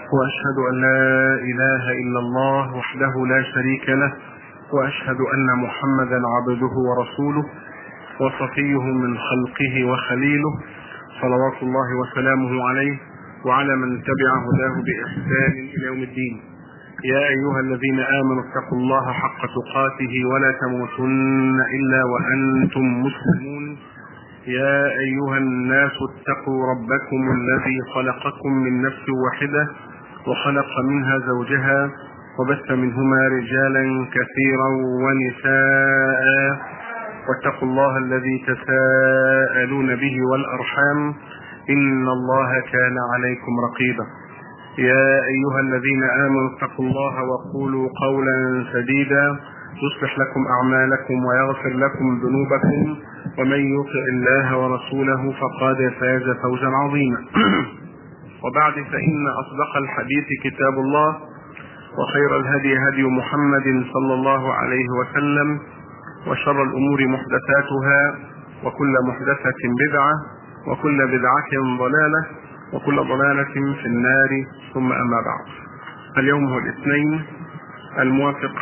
واشهد ان لا اله الا الله وحده لا شريك له واشهد ان محمدا عبده ورسوله وصفيه من خلقه وخليله صلوات الله وسلامه عليه وعلى من تبع هداه باحسان الى يوم الدين يا ايها الذين امنوا اتقوا الله حق تقاته ولا تموتن الا وانتم مسلمون يا ايها الناس اتقوا ربكم الذي خلقكم من نفس واحده وخلق منها زوجها وبث منهما رجالا كثيرا ونساء واتقوا الله الذي تساءلون به والارحام ان الله كان عليكم رقيبا يا ايها الذين امنوا اتقوا الله وقولوا قولا سديدا يصلح لكم اعمالكم ويغفر لكم ذنوبكم ومن يطع الله ورسوله فقد فاز فوزا عظيما وبعد فان اصدق الحديث كتاب الله وخير الهدي هدي محمد صلى الله عليه وسلم وشر الامور محدثاتها وكل محدثه بدعه وكل بدعه ضلاله وكل ضلاله في النار ثم اما بعد اليوم هو الاثنين الموافق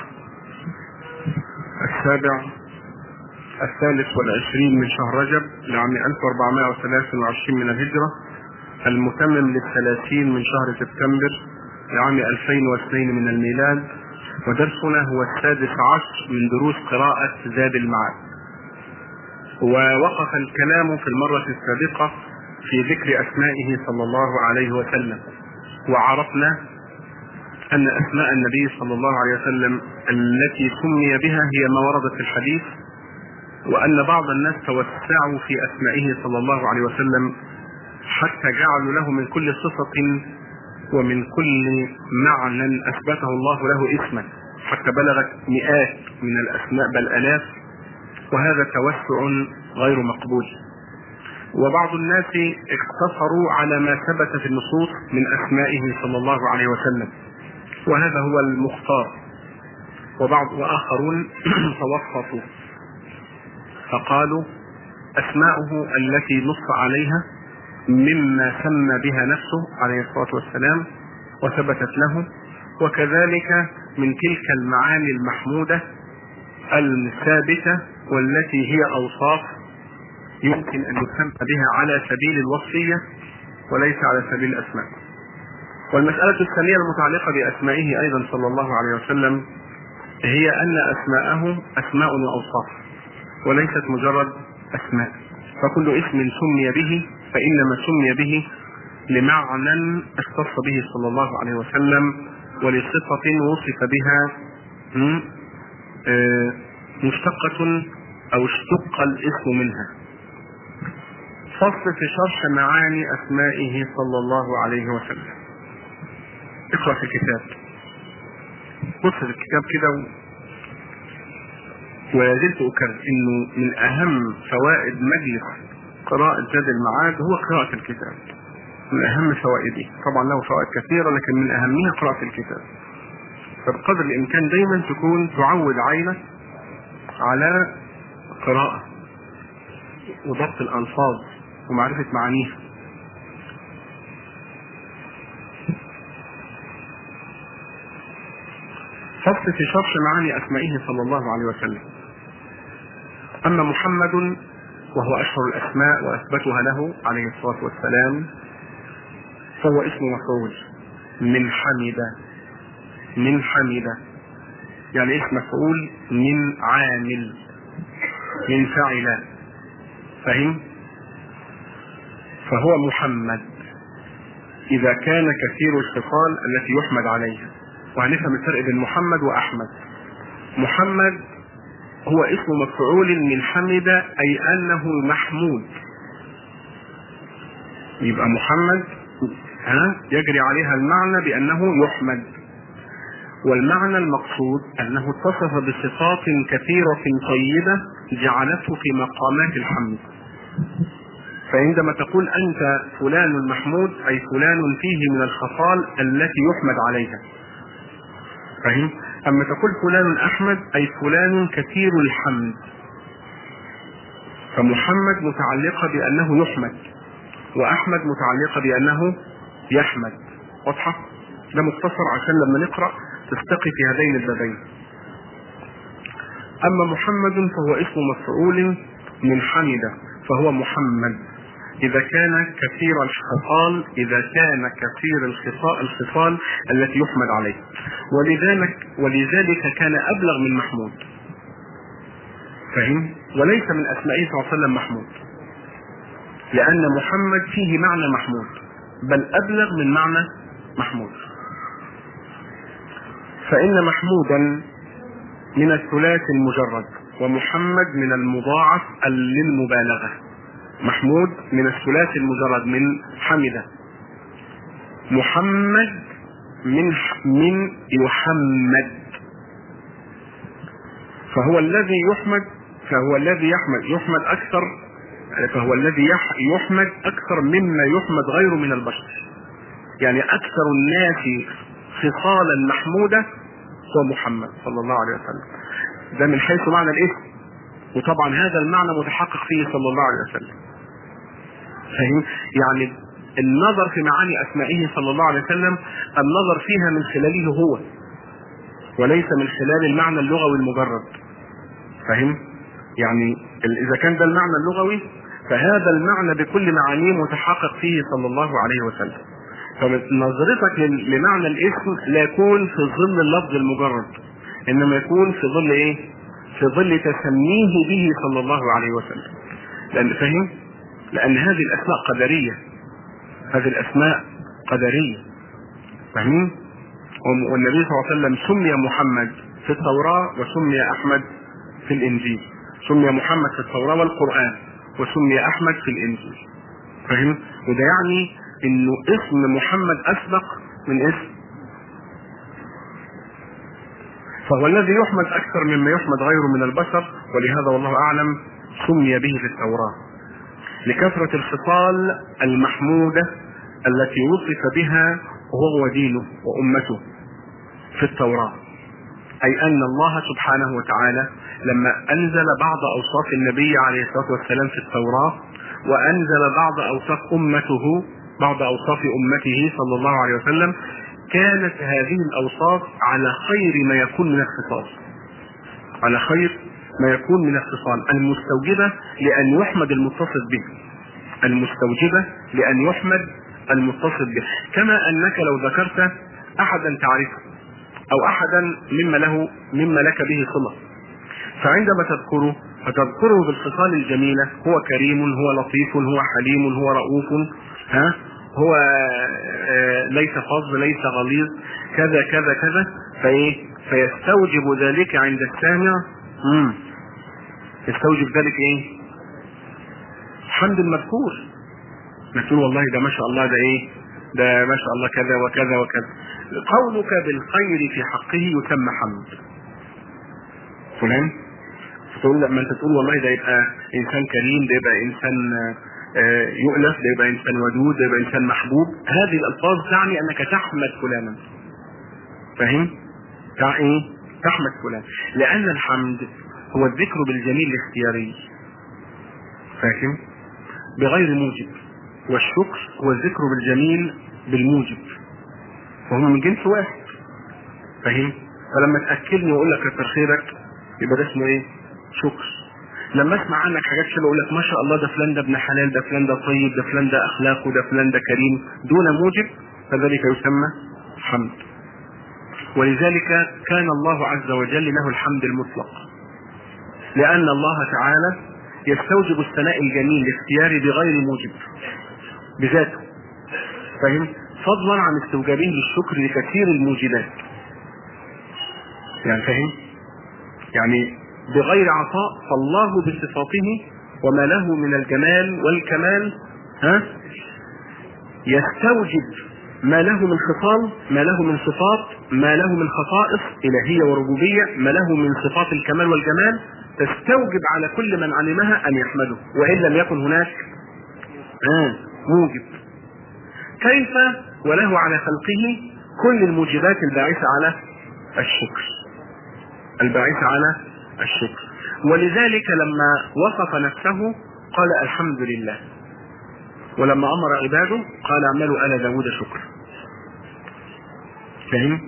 السابع الثالث والعشرين من شهر رجب لعام 1423 من الهجرة المتمم للثلاثين من شهر سبتمبر لعام 2002 من الميلاد ودرسنا هو السادس عشر من دروس قراءة زاد المعاد ووقف الكلام في المرة السابقة في ذكر أسمائه صلى الله عليه وسلم وعرفنا أن أسماء النبي صلى الله عليه وسلم التي سمي بها هي ما وردت في الحديث وأن بعض الناس توسعوا في أسمائه صلى الله عليه وسلم حتى جعلوا له من كل صفة ومن كل معنى أثبته الله له اسما حتى بلغت مئات من الأسماء بل آلاف وهذا توسع غير مقبول وبعض الناس اقتصروا على ما ثبت في النصوص من أسمائه صلى الله عليه وسلم وهذا هو المختار وبعض وآخرون توسطوا فقالوا أسماؤه التي نص عليها مما سمى بها نفسه عليه الصلاة والسلام وثبتت له وكذلك من تلك المعاني المحمودة الثابتة والتي هي أوصاف يمكن أن يسمى بها على سبيل الوصية وليس على سبيل الأسماء والمسألة الثانية المتعلقة بأسمائه أيضا صلى الله عليه وسلم هي أن أسماءه أسماء وأوصاف وليست مجرد أسماء فكل اسم سمي به فإنما سمي به لمعنى اختص به صلى الله عليه وسلم ولصفة وصف بها مشتقة أو اشتق الاسم منها فصل في شرح معاني أسمائه صلى الله عليه وسلم اقرأ في الكتاب بص في الكتاب كده و... ولا زلت أكرر إنه من أهم فوائد مجلس قراءة زاد المعاد هو قراءة الكتاب من أهم فوائده طبعا له فوائد كثيرة لكن من أهمها قراءة الكتاب فبقدر الإمكان دايما تكون تعود عينك على قراءة وضبط الألفاظ ومعرفة معانيها فصل في شرح معاني أسمائه صلى الله عليه وسلم أما محمد وهو أشهر الأسماء وأثبتها له عليه الصلاة والسلام فهو اسم مفعول من حمد من حمد يعني اسم مفعول من عامل من فعل فهم فهو محمد إذا كان كثير الخصال التي يحمد عليها وهنفهم الفرق بين محمد وأحمد محمد هو اسم مفعول من حمد أي أنه محمود يبقى محمد ها يجري عليها المعنى بأنه يحمد والمعنى المقصود أنه اتصف بصفات كثيرة طيبة جعلته في مقامات الحمد فعندما تقول أنت فلان محمود أي فلان فيه من الخصال التي يحمد عليها فهم؟ أما تقول فلان أحمد أي فلان كثير الحمد فمحمد متعلقة بأنه يحمد وأحمد متعلقة بأنه يحمد واضحة؟ ده مختصر عشان لما نقرا تستقي في هذين البابين اما محمد فهو اسم مفعول من حمد فهو محمد إذا كان كثير الخصال إذا كان كثير الخصال الخصال التي يحمد عليه ولذلك ولذلك كان أبلغ من محمود فهم؟ وليس من أسمائه صلى الله عليه وسلم محمود لأن محمد فيه معنى محمود بل أبلغ من معنى محمود فإن محمودا من الثلاث المجرد ومحمد من المضاعف للمبالغة محمود من الثلاث المجرد من حمد محمد من من يحمد فهو الذي يحمد فهو الذي يحمد يحمد اكثر فهو الذي يحمد اكثر مما يحمد غيره من البشر يعني اكثر الناس خصالا محموده هو محمد صلى الله عليه وسلم ده من حيث معنى الاسم وطبعا هذا المعنى متحقق فيه صلى الله عليه وسلم فاهم يعني النظر في معاني اسمائه صلى الله عليه وسلم النظر فيها من خلاله هو وليس من خلال المعنى اللغوي المجرد فاهم يعني اذا كان ده المعنى اللغوي فهذا المعنى بكل معانيه متحقق فيه صلى الله عليه وسلم فنظرتك لمعنى الاسم لا يكون في ظل اللفظ المجرد انما يكون في ظل ايه في ظل تسميه به صلى الله عليه وسلم لان فهم لان هذه الاسماء قدريه هذه الاسماء قدريه فاهمين والنبي صلى الله عليه وسلم سمي محمد في التوراه وسمي احمد في الانجيل سمي محمد في التوراه والقران وسمي احمد في الانجيل فاهم وده يعني انه اسم محمد اسبق من اسم فهو الذي يحمد اكثر مما يحمد غيره من البشر ولهذا والله اعلم سمي به في التوراه لكثره الخصال المحموده التي وصف بها هو دينه وامته في التوراه اي ان الله سبحانه وتعالى لما انزل بعض اوصاف النبي عليه الصلاه والسلام في التوراه وانزل بعض اوصاف امته بعض اوصاف امته صلى الله عليه وسلم كانت هذه الاوصاف على خير ما يكون من الخصال على خير ما يكون من الخصال المستوجبه لان يحمد المتصف به المستوجبه لان يحمد المتصف به كما انك لو ذكرت احدا تعرفه او احدا مما له مما لك به صله فعندما تذكره فتذكره بالخصال الجميله هو كريم هو لطيف هو حليم هو رؤوف ها هو ليس فظ ليس غليظ كذا كذا كذا فايه فيستوجب ذلك عند السامع امم يستوجب ذلك ايه حمد المذكور نقول والله ده ما شاء الله ده ايه ده ما شاء الله كذا وكذا وكذا قولك بالخير في حقه يسمى حمد فلان تقول لما انت تقول والله ده يبقى انسان كريم ده يبقى انسان يؤلف ده يبقى انسان ودود ده يبقى انسان محبوب هذه الالفاظ تعني انك تحمد فلانا فاهم ايه تحمد فلان لان الحمد هو الذكر بالجميل الاختياري فاهم بغير موجب والشكر هو الذكر بالجميل بالموجب وهم من جنس واحد فاهم فلما تاكلني واقول لك كتر خيرك يبقى ده اسمه ايه شكر لما اسمع عنك حاجات كده اقول لك ما شاء الله ده فلان ده ابن حلال ده فلان ده طيب ده فلان ده اخلاقه ده فلان ده كريم دون موجب فذلك يسمى حمد ولذلك كان الله عز وجل له الحمد المطلق لان الله تعالى يستوجب الثناء الجميل الاختياري بغير موجب بذاته فاهم فضلا عن استوجابه للشكر لكثير الموجبات يعني فاهم يعني بغير عطاء فالله بصفاته وما له من الجمال والكمال ها يستوجب ما له من خصال ما له من صفات ما له من خصائص إلهية وربوبية ما له من صفات الكمال والجمال تستوجب على كل من علمها أن يحمده وإن لم يكن هناك آه موجب كيف وله على خلقه كل الموجبات الباعثة على الشكر الباعثة على الشكر ولذلك لما وصف نفسه قال الحمد لله ولما امر عباده قال اعملوا ال داود شكر فاهم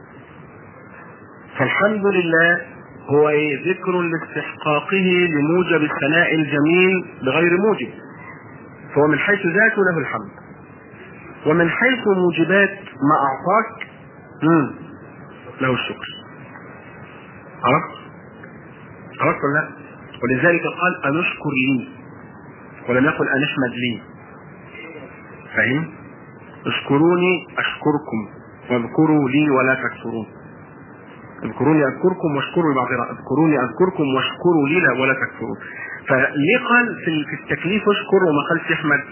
فالحمد لله هو إيه؟ ذكر لاستحقاقه لموجب الثناء الجميل بغير موجب فهو من حيث ذاته له الحمد ومن حيث موجبات ما أعطاك مم. له الشكر عرفت؟ عرفت ولا لا؟ ولذلك قال أن اشكر لي ولم يقل أن احمد لي فاهم؟ اشكروني أشكركم واذكروا لي ولا تكفرون اذكروني اذكركم واشكروا بعض اذكروني اذكركم واشكروا لي لا ولا تكفرون فليه قال في في التكليف اشكر وما قالش احمد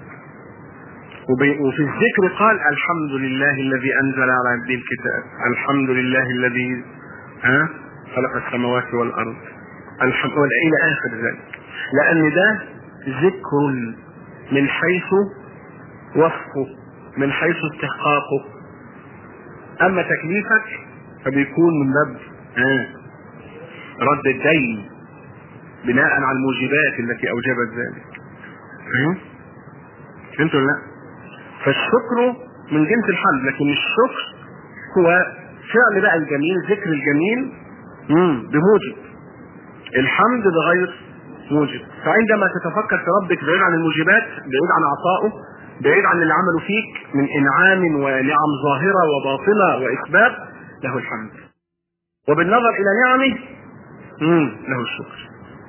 وفي الذكر قال الحمد لله الذي انزل على عبده الكتاب الحمد لله الذي ها خلق السماوات والارض الحمد الى اخر ذلك لان ده ذكر من حيث وصفه من حيث استحقاقه اما تكليفك فبيكون من باب آه رد الدين بناء على الموجبات التي اوجبت ذلك فهمت؟ فهمت ولا لا؟ فالشكر من جنس الحمد لكن الشكر هو فعل بقى الجميل ذكر الجميل مم. بموجب الحمد بغير موجب فعندما تتفكر في ربك بعيد عن الموجبات بعيد عن عطائه بعيد عن اللي عمله فيك من انعام ونعم ظاهره وباطنه واسباب له الحمد وبالنظر الى نعمه مم. له الشكر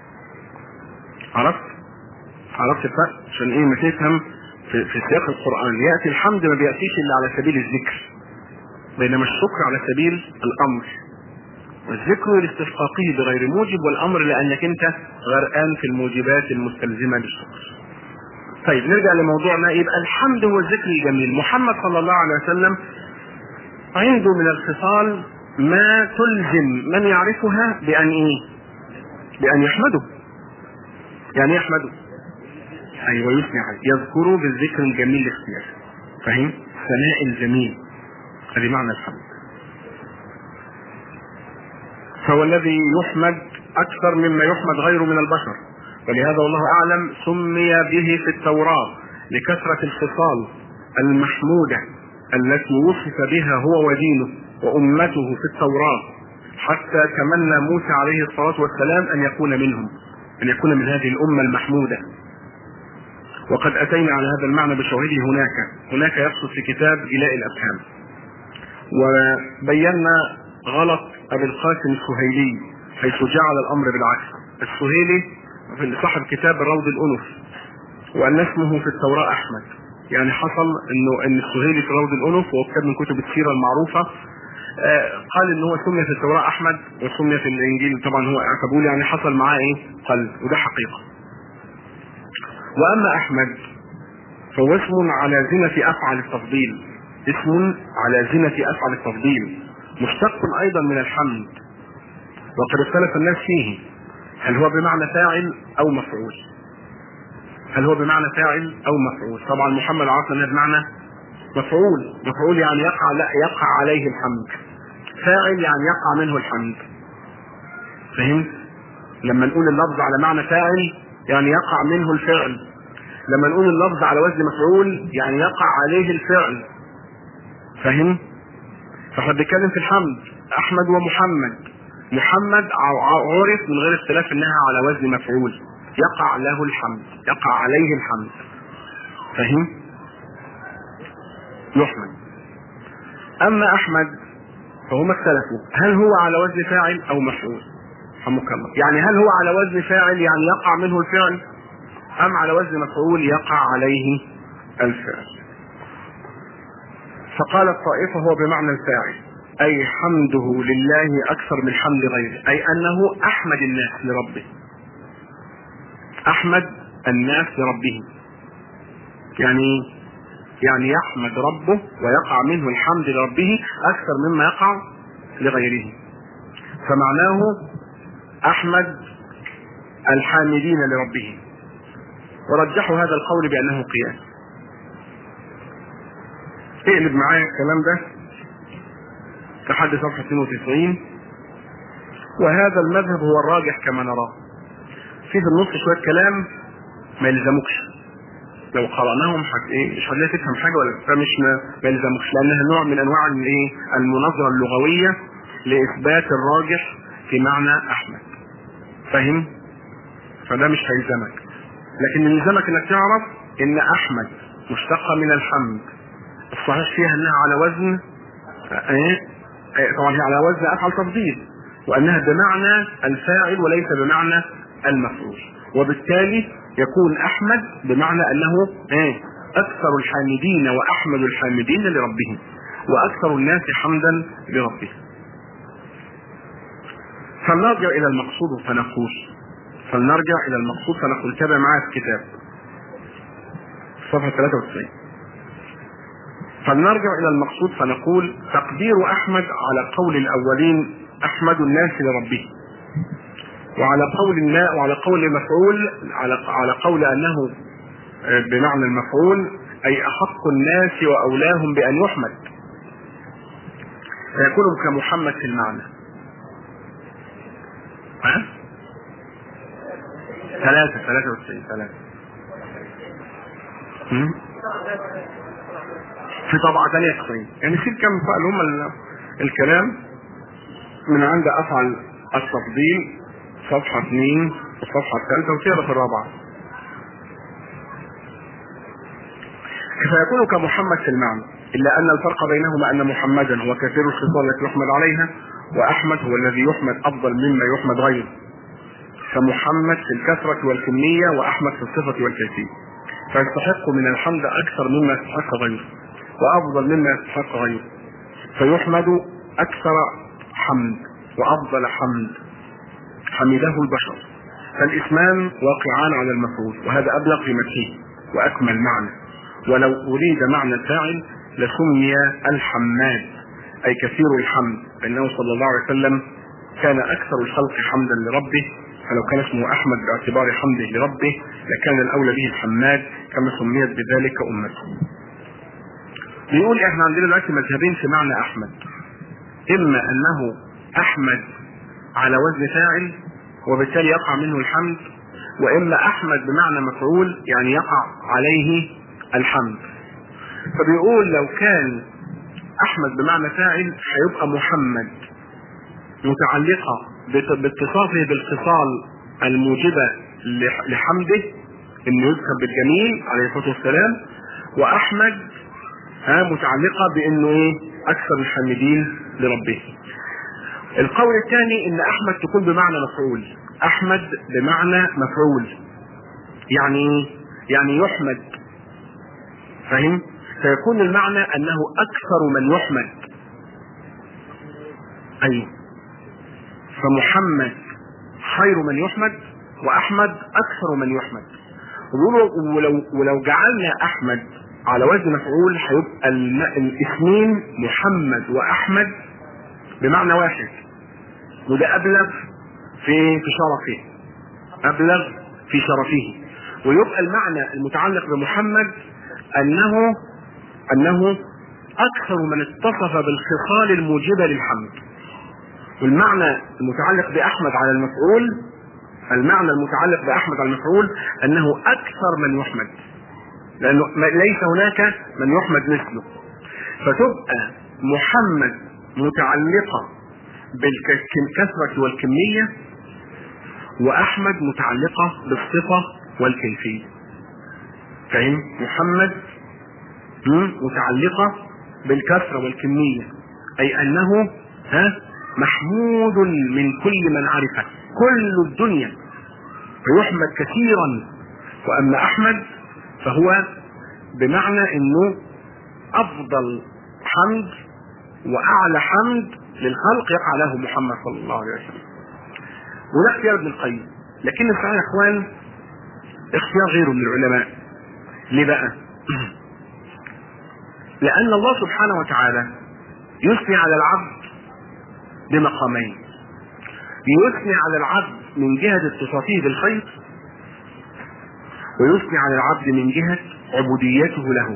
عرفت عرفت الفرق عشان ايه ما تفهم في, في سياق القران ياتي الحمد ما بياتيش الا على سبيل الذكر بينما الشكر على سبيل الامر والذكر لاستحقاقه بغير موجب والامر لانك انت غرقان في الموجبات المستلزمه للشكر طيب نرجع لموضوعنا يبقى الحمد هو الذكر الجميل محمد صلى الله عليه وسلم عنده من الخصال ما تلزم من يعرفها بأن إيه؟ بأن يحمده. يعني يحمده. أيوه يثني عليه، يذكره بالذكر الجميل الاختيار. فاهم؟ ثناء الجميل. هذه معنى الحمد. فهو الذي يحمد أكثر مما يحمد غيره من البشر. ولهذا والله أعلم سمي به في التوراة لكثرة الخصال المحمودة التي وصف بها هو ودينه وأمته في التوراة حتى تمنى موسى عليه الصلاة والسلام أن يكون منهم أن يكون من هذه الأمة المحمودة وقد أتينا على هذا المعنى بشواهده هناك هناك يقصد في كتاب جلاء الأفهام وبينا غلط أبي القاسم السهيلي حيث جعل الأمر بالعكس السهيلي صاحب كتاب الروض الأنف وأن اسمه في التوراة أحمد يعني حصل انه ان السهيلي في روض الانف وهو كتاب من كتب السيره المعروفه آه قال ان هو سمي في التوراه احمد وسمي في الانجيل طبعا هو اعتبوه يعني حصل معاه ايه؟ قلب وده حقيقه. واما احمد فهو اسم على زنة افعل التفضيل اسم على زنة افعل التفضيل مشتق ايضا من الحمد وقد اختلف الناس فيه هل هو بمعنى فاعل او مفعول هل هو بمعنى فاعل او مفعول طبعا محمد عرفنا انها بمعنى مفعول مفعول يعني يقع لا يقع عليه الحمد فاعل يعني يقع منه الحمد فهمت لما نقول اللفظ على معنى فاعل يعني يقع منه الفعل لما نقول اللفظ على وزن مفعول يعني يقع عليه الفعل فهم فاحنا بنتكلم في الحمد احمد ومحمد محمد عرف من غير اختلاف انها على وزن مفعول يقع له الحمد يقع عليه الحمد فهم يحمد اما احمد فهم اختلفوا هل هو على وزن فاعل او مفعول رحمك الله يعني هل هو على وزن فاعل يعني يقع منه الفعل ام على وزن مفعول يقع عليه الفعل فقال الطائفة هو بمعنى الفاعل أي حمده لله أكثر من حمد غيره أي أنه أحمد الناس لربه احمد الناس لربه يعني يعني يحمد ربه ويقع منه الحمد لربه اكثر مما يقع لغيره فمعناه احمد الحامدين لربه ورجحوا هذا القول بانه قياس اقلب معايا الكلام ده لحد صفحه 92 وهذا المذهب هو الراجح كما نراه في في النص شويه كلام ما يلزمكش لو قرأناهم حت ايه مش هتلاقي تفهم حاجه ولا فمش ما ما يلزمكش لانها نوع من انواع الايه المناظره اللغويه لاثبات الراجح في معنى احمد فاهم فده مش هيلزمك لكن يلزمك انك تعرف ان احمد مشتقه من الحمد الصحيح فيها انها على وزن ايه إيه، طبعا هي على وزن افعل تفضيل وانها بمعنى الفاعل وليس بمعنى المفعول وبالتالي يكون احمد بمعنى انه ايه اكثر الحامدين واحمد الحامدين لربهم واكثر الناس حمدا لربهم فلنرجع الى المقصود فنقول فلنرجع الى المقصود فنقول تابع معايا الكتاب صفحه 93 فلنرجع الى المقصود فنقول تقدير احمد على قول الاولين احمد الناس لربه وعلى قول النا وعلى قول المفعول على على قول انه آه، بمعنى المفعول اي احق الناس واولاهم بان يحمد فيكون كمحمد في المعنى ها؟ ثلاثة ثلاثة وتسعين ثلاثة هم؟ في طبعة ثانية 90 يعني في كم فعل هم ال- الكلام من عند افعل التفضيل صفحة 2 والصفحة الثالثة وكده في الرابعة فيكون كمحمد في المعنى إلا أن الفرق بينهما أن محمدا هو كثير الخصال التي يحمد عليها وأحمد هو الذي يحمد أفضل مما يحمد غيره فمحمد في الكثرة والكمية وأحمد في الصفة والكيفية فيستحق من الحمد أكثر مما يستحق غيره وأفضل مما يستحق غيره فيحمد أكثر حمد وأفضل حمد حمده البشر فالاسمان واقعان على المفعول وهذا أبلغ في مدحه وأكمل معنى ولو أريد معنى الفاعل لسمي الحماد أي كثير الحمد فإنه صلى الله عليه وسلم كان أكثر الخلق حمدا لربه فلو كان اسمه أحمد باعتبار حمده لربه لكان الأولى به الحماد كما سميت بذلك أمته بيقول احنا عندنا دلوقتي مذهبين في معنى أحمد إما أنه أحمد على وزن فاعل وبالتالي يقع منه الحمد وإما أحمد بمعنى مفعول يعني يقع عليه الحمد فبيقول لو كان احمد بمعنى فاعل هيبقى محمد متعلقة بت- باتصافه بالخصال الموجبة لح- لحمده انه يذكر بالجميل عليه الصلاة والسلام واحمد ها متعلقة بانه ايه اكثر الحامدين لربه القول الثاني ان احمد تكون بمعنى مفعول احمد بمعنى مفعول يعني ايه؟ يعني يحمد فاهم فيكون المعنى انه اكثر من يحمد ايوه فمحمد خير من يحمد واحمد اكثر من يحمد وبيقولوا ولو ولو جعلنا احمد على وزن مفعول هيبقى الم- الاسمين محمد واحمد بمعنى واحد وده ابلغ في في شرفه ابلغ في شرفه ويبقى المعنى المتعلق بمحمد انه انه اكثر من اتصف بالخصال الموجبه للحمد والمعنى المتعلق باحمد على المفعول المعنى المتعلق باحمد على المفعول انه اكثر من يحمد لانه ما- ليس هناك من يحمد مثله فتبقى محمد متعلقه بالكثره والكميه واحمد متعلقه بالصفه والكيفيه فاهم محمد مم، متعلقة بالكثرة والكمية أي أنه ها محمود من كل من عرفه كل الدنيا فيحمد كثيرا وأما أحمد فهو بمعنى أنه أفضل حمد وأعلى حمد للخلق يقع له محمد صلى الله عليه وسلم وده اختيار ابن القيم لكن الصحيح يا اخوان اختيار غيره من العلماء ليه بقى؟ لأن الله سبحانه وتعالى يثني على العبد بمقامين يثني على العبد من جهة اتصافه بالخير ويثني على العبد من جهة عبوديته له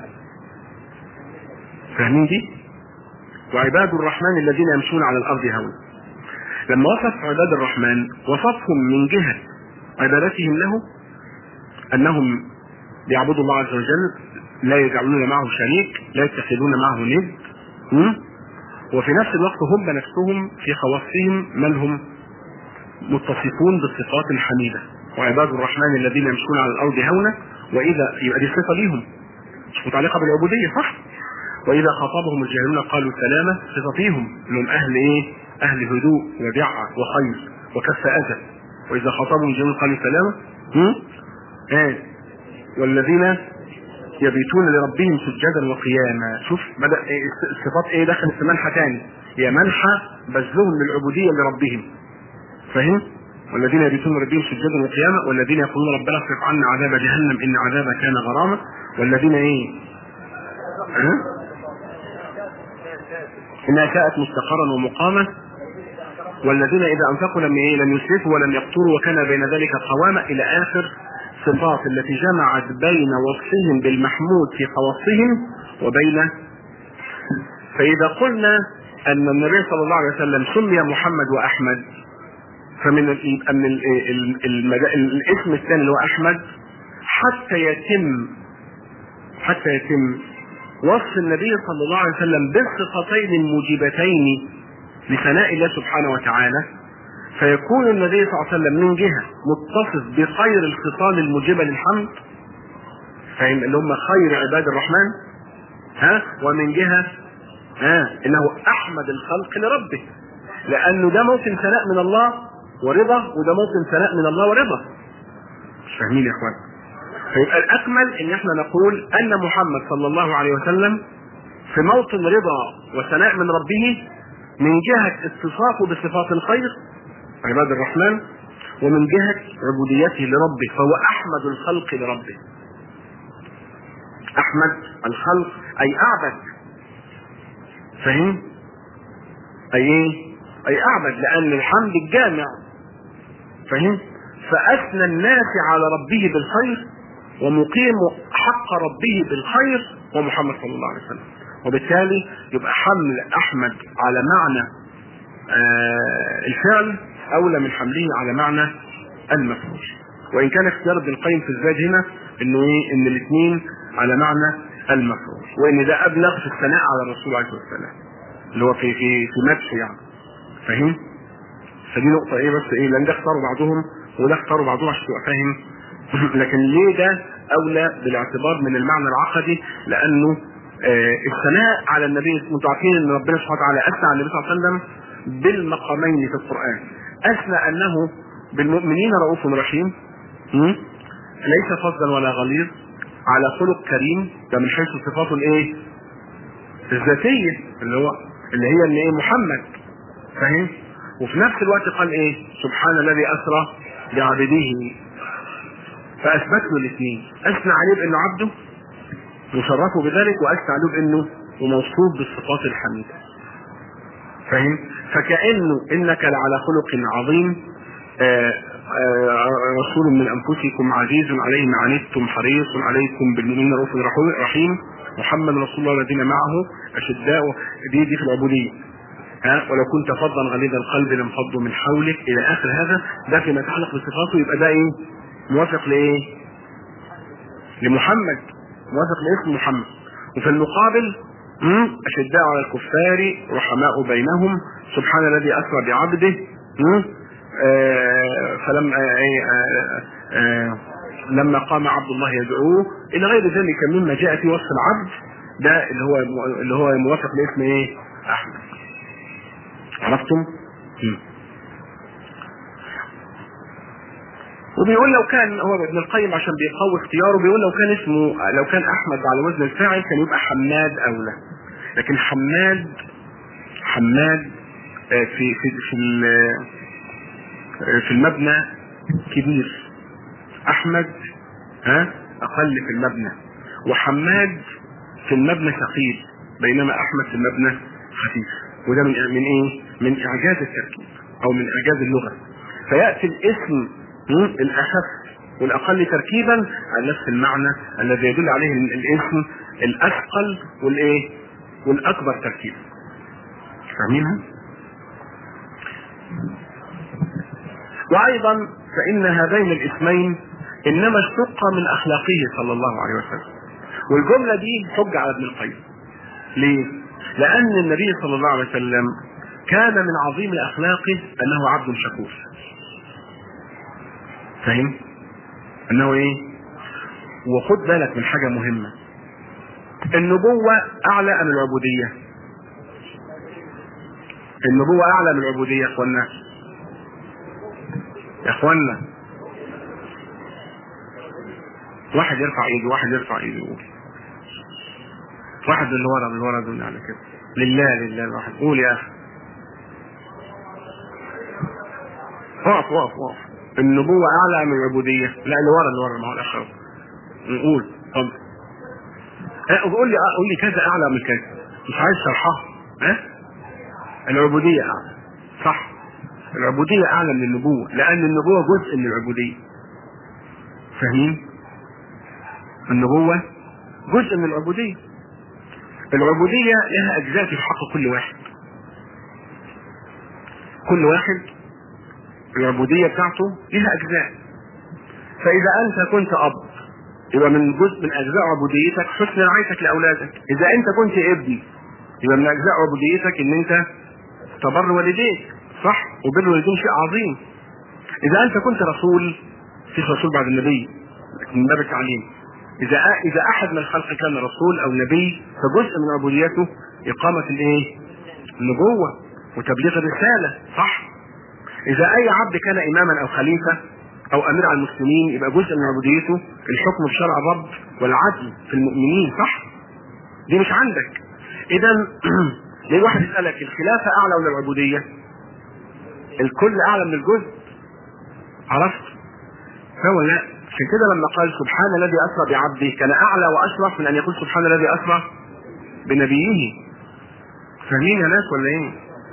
فاهمين دي؟ وعباد الرحمن الذين يمشون على الأرض هون لما وصف عباد الرحمن وصفهم من جهة عبادتهم له أنهم بيعبدوا الله عز وجل لا يجعلون معه شريك لا يتخذون معه ند م? وفي نفس الوقت هم نفسهم في خواصهم من هم متصفون بالصفات الحميده وعباد الرحمن الذين يمشون على الارض هونا واذا يبقى دي صفه ليهم مش متعلقه بالعبوديه صح؟ واذا خاطبهم الجاهلون قالوا سلامه صفه فيهم انهم اهل ايه؟ اهل هدوء ودعه وخير وكف اذى واذا خاطبهم الجاهلون قالوا سلامه هم؟ ايه والذين يبيتون لربهم سجدا وقياما شوف بدا إيه الصفات ايه دخلت في منحى تاني هي منحى بذلهم للعبوديه لربهم فاهم؟ والذين يبيتون لربهم سجدا وقياما والذين يقولون ربنا اصرف عنا عذاب جهنم ان عذابها كان غراما والذين ايه؟ ها؟ انها ساءت مستقرا ومقاما والذين اذا انفقوا لم ايه لم يسرفوا ولم يقتروا وكان بين ذلك قواما الى اخر الصفات التي جمعت بين وصفهم بالمحمود في خواصهم وبين فإذا قلنا أن النبي صلى الله عليه وسلم سمي محمد وأحمد فمن ال من ال ال ال الاسم الثاني اللي هو أحمد حتى يتم حتى يتم وصف النبي صلى الله عليه وسلم بالصفتين الموجبتين لثناء الله سبحانه وتعالى فيكون النبي صلى الله عليه وسلم من جهه متصف بخير الخصال الموجبه للحمد فاهم اللي هم خير عباد الرحمن ها ومن جهه ها انه احمد الخلق لربه لانه ده موسم ثناء من الله ورضا وده موسم ثناء من الله ورضا مش فاهمين يا اخوان فيبقى الاكمل ان احنا نقول ان محمد صلى الله عليه وسلم في موطن رضا وثناء من ربه من جهه اتصافه بصفات الخير عباد الرحمن ومن جهة عبوديته لربه فهو أحمد الخلق لربه أحمد الخلق أي أعبد فهم؟ أي إيه؟ أي أعبد لأن الحمد الجامع فهم؟ فأثنى الناس على ربه بالخير ومقيم حق ربه بالخير ومحمد صلى الله عليه وسلم وبالتالي يبقى حمل أحمد على معنى آه الفعل اولى من حمله على معنى المفعول وان كان اختيار ابن القيم في الزاد هنا انه ايه ان الاثنين على معنى المفعول وان ده ابلغ في الثناء على الرسول عليه الصلاه والسلام اللي هو في في في مدح يعني فاهم فدي نقطة ايه بس ايه لان ده اختاروا بعضهم وده اختاروا بعضهم عشان تبقى فاهم لكن ليه ده اولى بالاعتبار من المعنى العقدي لانه آه الثناء على النبي انتوا عارفين ان ربنا سبحانه وتعالى اثنى على النبي صلى الله عليه وسلم بالمقامين في القرآن أثنى أنه بالمؤمنين رؤوف رحيم ليس فظا ولا غليظ على خلق كريم ده من حيث صفاته الايه؟ الذاتية اللي هو اللي هي اللي ايه محمد فاهم؟ وفي نفس الوقت قال ايه؟ سبحان الذي أسرى بعبده فأثبت له الاثنين أثنى عليه بأنه عبده وشرفه بذلك وأثنى عليه بأنه وموصوف بالصفات الحميدة فاهم فكأنه إنك لعلى خلق عظيم آآ آآ رسول من أنفسكم عزيز عليه ما عنتم حريص عليكم بالمؤمنين رؤوف رحيم محمد رسول الله الذين معه أشداء دي دي في العبودية ها ولو كنت فظا غليظ القلب لانفضوا من حولك إلى آخر هذا ده فيما يتعلق بصفاته يبقى ده إيه؟ موافق لإيه؟ لمحمد موافق لاسم محمد وفي المقابل أشداء على الكفار رحماء بينهم سبحان الذي أسرى بعبده آه فلما آه آه لما قام عبد الله يدعوه إلى غير ذلك مما جاء في وصف العبد ده اللي هو اللي هو موافق لاسم ايه؟ أحمد عرفتم؟ وبيقول لو كان هو ابن القيم عشان بيقوي اختياره بيقول لو كان اسمه لو كان احمد على وزن الفاعل كان يبقى حماد اولى لكن حماد حماد في في في في المبنى كبير احمد ها اقل في المبنى وحماد في المبنى ثقيل بينما احمد في المبنى خفيف وده من من ايه؟ من اعجاز التركيب او من اعجاز اللغه فياتي الاسم الاخف والاقل تركيبا على نفس المعنى الذي يدل عليه الاسم الاثقل والايه والاكبر تركيبا فاهمينها وايضا فان هذين الاسمين انما اشتق من اخلاقه صلى الله عليه وسلم والجمله دي حجه على ابن القيم ليه؟ لان النبي صلى الله عليه وسلم كان من عظيم اخلاقه انه عبد شكور فاهم؟ انه ايه؟ وخد بالك من حاجه مهمه النبوه اعلى ام العبوديه؟ النبوه اعلى من العبوديه يا اخوانا يا اخوانا واحد يرفع ايده واحد يرفع ايده يقول واحد اللي ورا من ورا دول على كده لله لله الواحد قول يا اخي اقف اقف اقف النبوة أعلى من العبودية لا اللي ورا اللي ورا ما هو الأخر نقول طب قول لي قول لي كذا أعلى من كذا مش عايز شرحها ها العبودية أعلى صح العبودية أعلى من النبوة لأن النبوة جزء من العبودية فاهمين؟ النبوة جزء من العبودية العبودية لها أجزاء في حق كل واحد كل واحد العبودية بتاعته لها أجزاء فإذا أنت كنت أب يبقى من جزء من أجزاء عبوديتك حسن رعايتك لأولادك إذا أنت كنت ابن يبقى من أجزاء عبوديتك إن أنت تبر والديك صح وبر الوالدين شيء عظيم إذا أنت كنت رسول فيش رسول بعد النبي من باب التعليم إذا إذا أحد من الخلق كان رسول أو نبي فجزء من عبوديته إقامة الإيه؟ النبوة وتبليغ الرسالة صح؟ إذا أي عبد كان إماما أو خليفة أو أمير على المسلمين يبقى جزء من عبوديته الحكم بشرع الرب والعدل في المؤمنين صح؟ دي مش عندك. إذا ليه واحد يسألك الخلافة أعلى ولا العبودية؟ الكل أعلى من الجزء. عرفت؟ فهو لا عشان كده لما قال سبحان الذي اسرى بعبده كان اعلى واشرف من ان يقول سبحان الذي اسرى بنبيه فاهمين يا ناس ولا ايه؟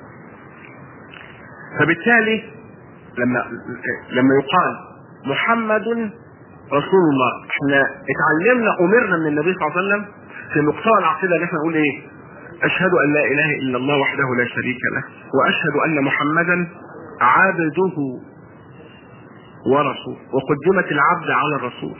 فبالتالي لما لما يقال محمد رسول الله احنا اتعلمنا امرنا من النبي صلى الله عليه وسلم في مقتضى العقيده اللي احنا نقول ايه؟ اشهد ان لا اله الا الله وحده لا شريك له واشهد ان محمدا عبده ورسول وقدمت العبد على الرسول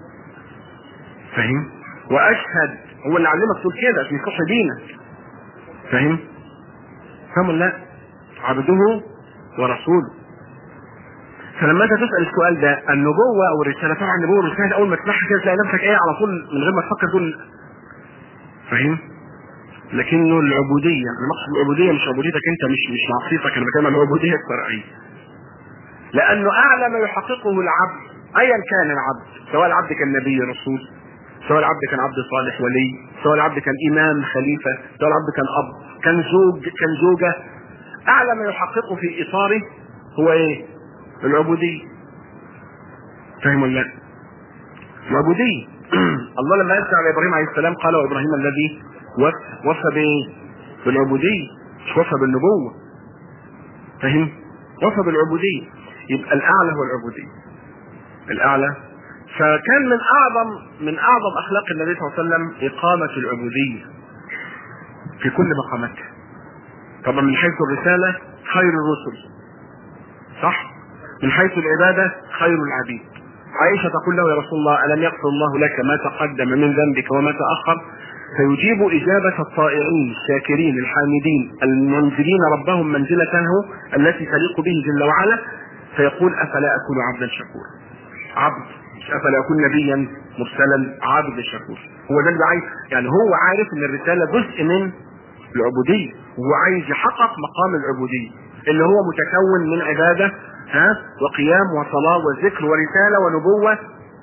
فاهم واشهد هو اللي علمك تقول كده عشان يصح دينك فاهم فاهم لا عبده ورسوله فلما انت تسال السؤال ده النبوه او الرساله طبعا النبوه والرساله اول ما تسمعها كده تلاقي نفسك ايه على طول من غير ما تفكر تقول فاهم لكنه العبوديه انا مقصد العبوديه مش عبوديتك انت مش مش معصيتك انا بتكلم عن العبوديه الشرعيه لانه اعلى ما يحققه العبد ايا كان العبد سواء العبد كان نبي رسول سواء العبد كان عبد صالح ولي سواء العبد كان امام خليفه سواء العبد كان اب كان زوج كان زوجه اعلى ما يحققه في اطاره هو ايه العبوديه فاهم ولا لا العبوديه الله لما يسأل على ابراهيم عليه السلام قال وابراهيم الذي وفى وفى بايه بالعبوديه مش وفى بالنبوه فاهم وفى بالعبوديه يبقى الاعلى هو العبوديه الاعلى فكان من اعظم من اعظم اخلاق النبي صلى الله عليه وسلم اقامه العبوديه في كل مقاماتها طبعا من حيث الرساله خير الرسل صح من حيث العباده خير العبيد عائشه تقول له يا رسول الله الم يغفر الله لك ما تقدم من ذنبك وما تاخر فيجيب إجابة الطائعين الشاكرين الحامدين المنزلين ربهم منزلته التي تليق به جل وعلا فيقول أفلا أكون عبدا شكورا عبد مش أفلا أكون نبيا مرسلا عبد شكور هو ده اللي عايز يعني هو عارف ان الرسالة جزء من العبودية وهو عايز يحقق مقام العبودية اللي هو متكون من عبادة ها وقيام وصلاة وذكر ورسالة ونبوة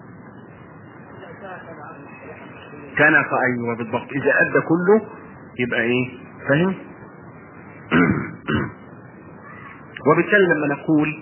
كان فأيوه بالضبط إذا أدى كله يبقى إيه؟ فاهم؟ وبالتالي لما نقول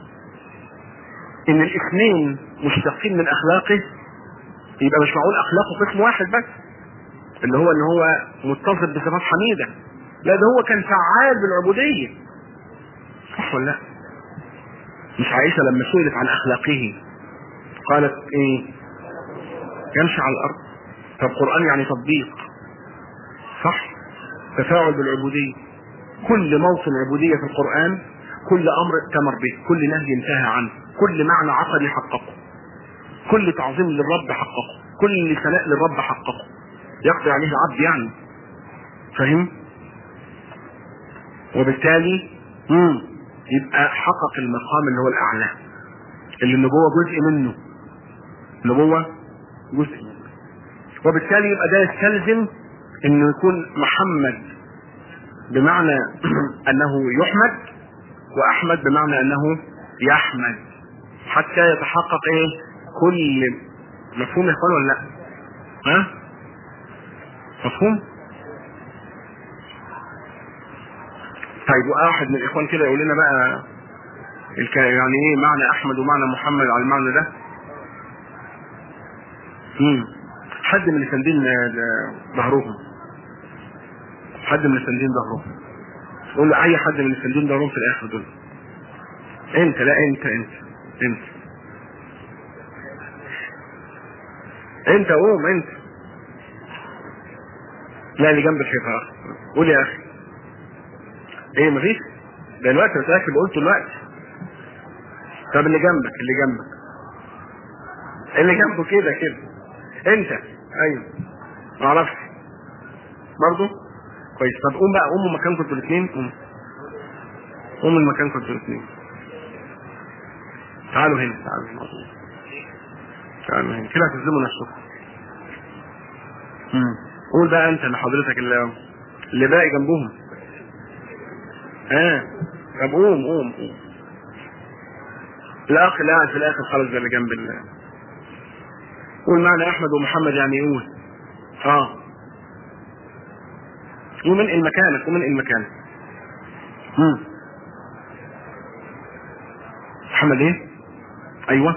إن الاثنين مشتقين من أخلاقه يبقى مش معقول أخلاقه قسم واحد بس اللي هو إن هو متصف بصفات حميدة لا ده هو كان فعال بالعبودية صح ولا لا؟ مش عائشة لما سئلت عن أخلاقه قالت إيه؟ يمشي على الأرض طب قرآن يعني تطبيق صح تفاعل بالعبودية كل موطن عبودية في القرآن كل أمر اتمر به كل نهي انتهى عنه كل معنى عقدي حققه كل تعظيم للرب حققه كل ثناء للرب حققه يقضي عليه العبد يعني فاهم وبالتالي مم. يبقى حقق المقام اللي هو الاعلى اللي النبوه جزء منه النبوه جزء منه وبالتالي يبقى ده يستلزم انه يكون محمد بمعنى انه يحمد واحمد بمعنى انه يحمد حتى يتحقق ايه كل مفهوم يا اخوان ولا لا ها مفهوم طيب واحد من الاخوان كده يقول لنا بقى الك... يعني ايه معنى احمد ومعنى محمد على المعنى ده مم. حد من السندين ظهرهم حد من السندين ظهرهم قول له اي حد من السندين ظهرهم في الاخر دول انت لا انت انت انت انت قوم انت لا اللي جنب الحيطه يا اخي قول يا اخي ايه مفيش ده الوقت انا متاكد قلت الوقت طب اللي جنبك اللي جنبك اللي جنبه كده كده انت ايوه ما اعرفش برضه كويس طب قوم بقى قوموا مكانكم انتوا الاثنين قوم قوموا مكانكم انتوا الاثنين تعالوا هنا تعالوا هنا تعالوا هنا كده هتظلموا نفسكم قول بقى انت لحضرتك اللي اللي باقي جنبهم ها طب قوم قوم قوم الاخ اللي قاعد في الاخر خالص ده اللي جنب ال قول معنى احمد ومحمد يعني يقول اه ومنقل مكانك ومنقل مكانك مم. محمد ايه ايوه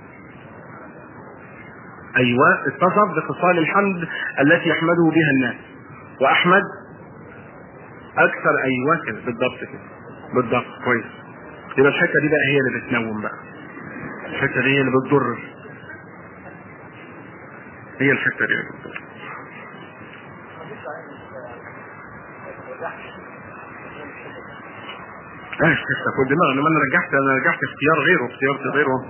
ايوه اتصف بخصال الحمد التي يحمده بها الناس واحمد اكثر ايوه كده بالضبط كده بالضبط كويس يبقى الحته دي بقى هي اللي بتنوم بقى الحته دي هي اللي بتضر هي الحته دي اللي بتضر ايش قصه كل دماغ لما انا رجعت انا رجعت اختيار غيره اختيار غيره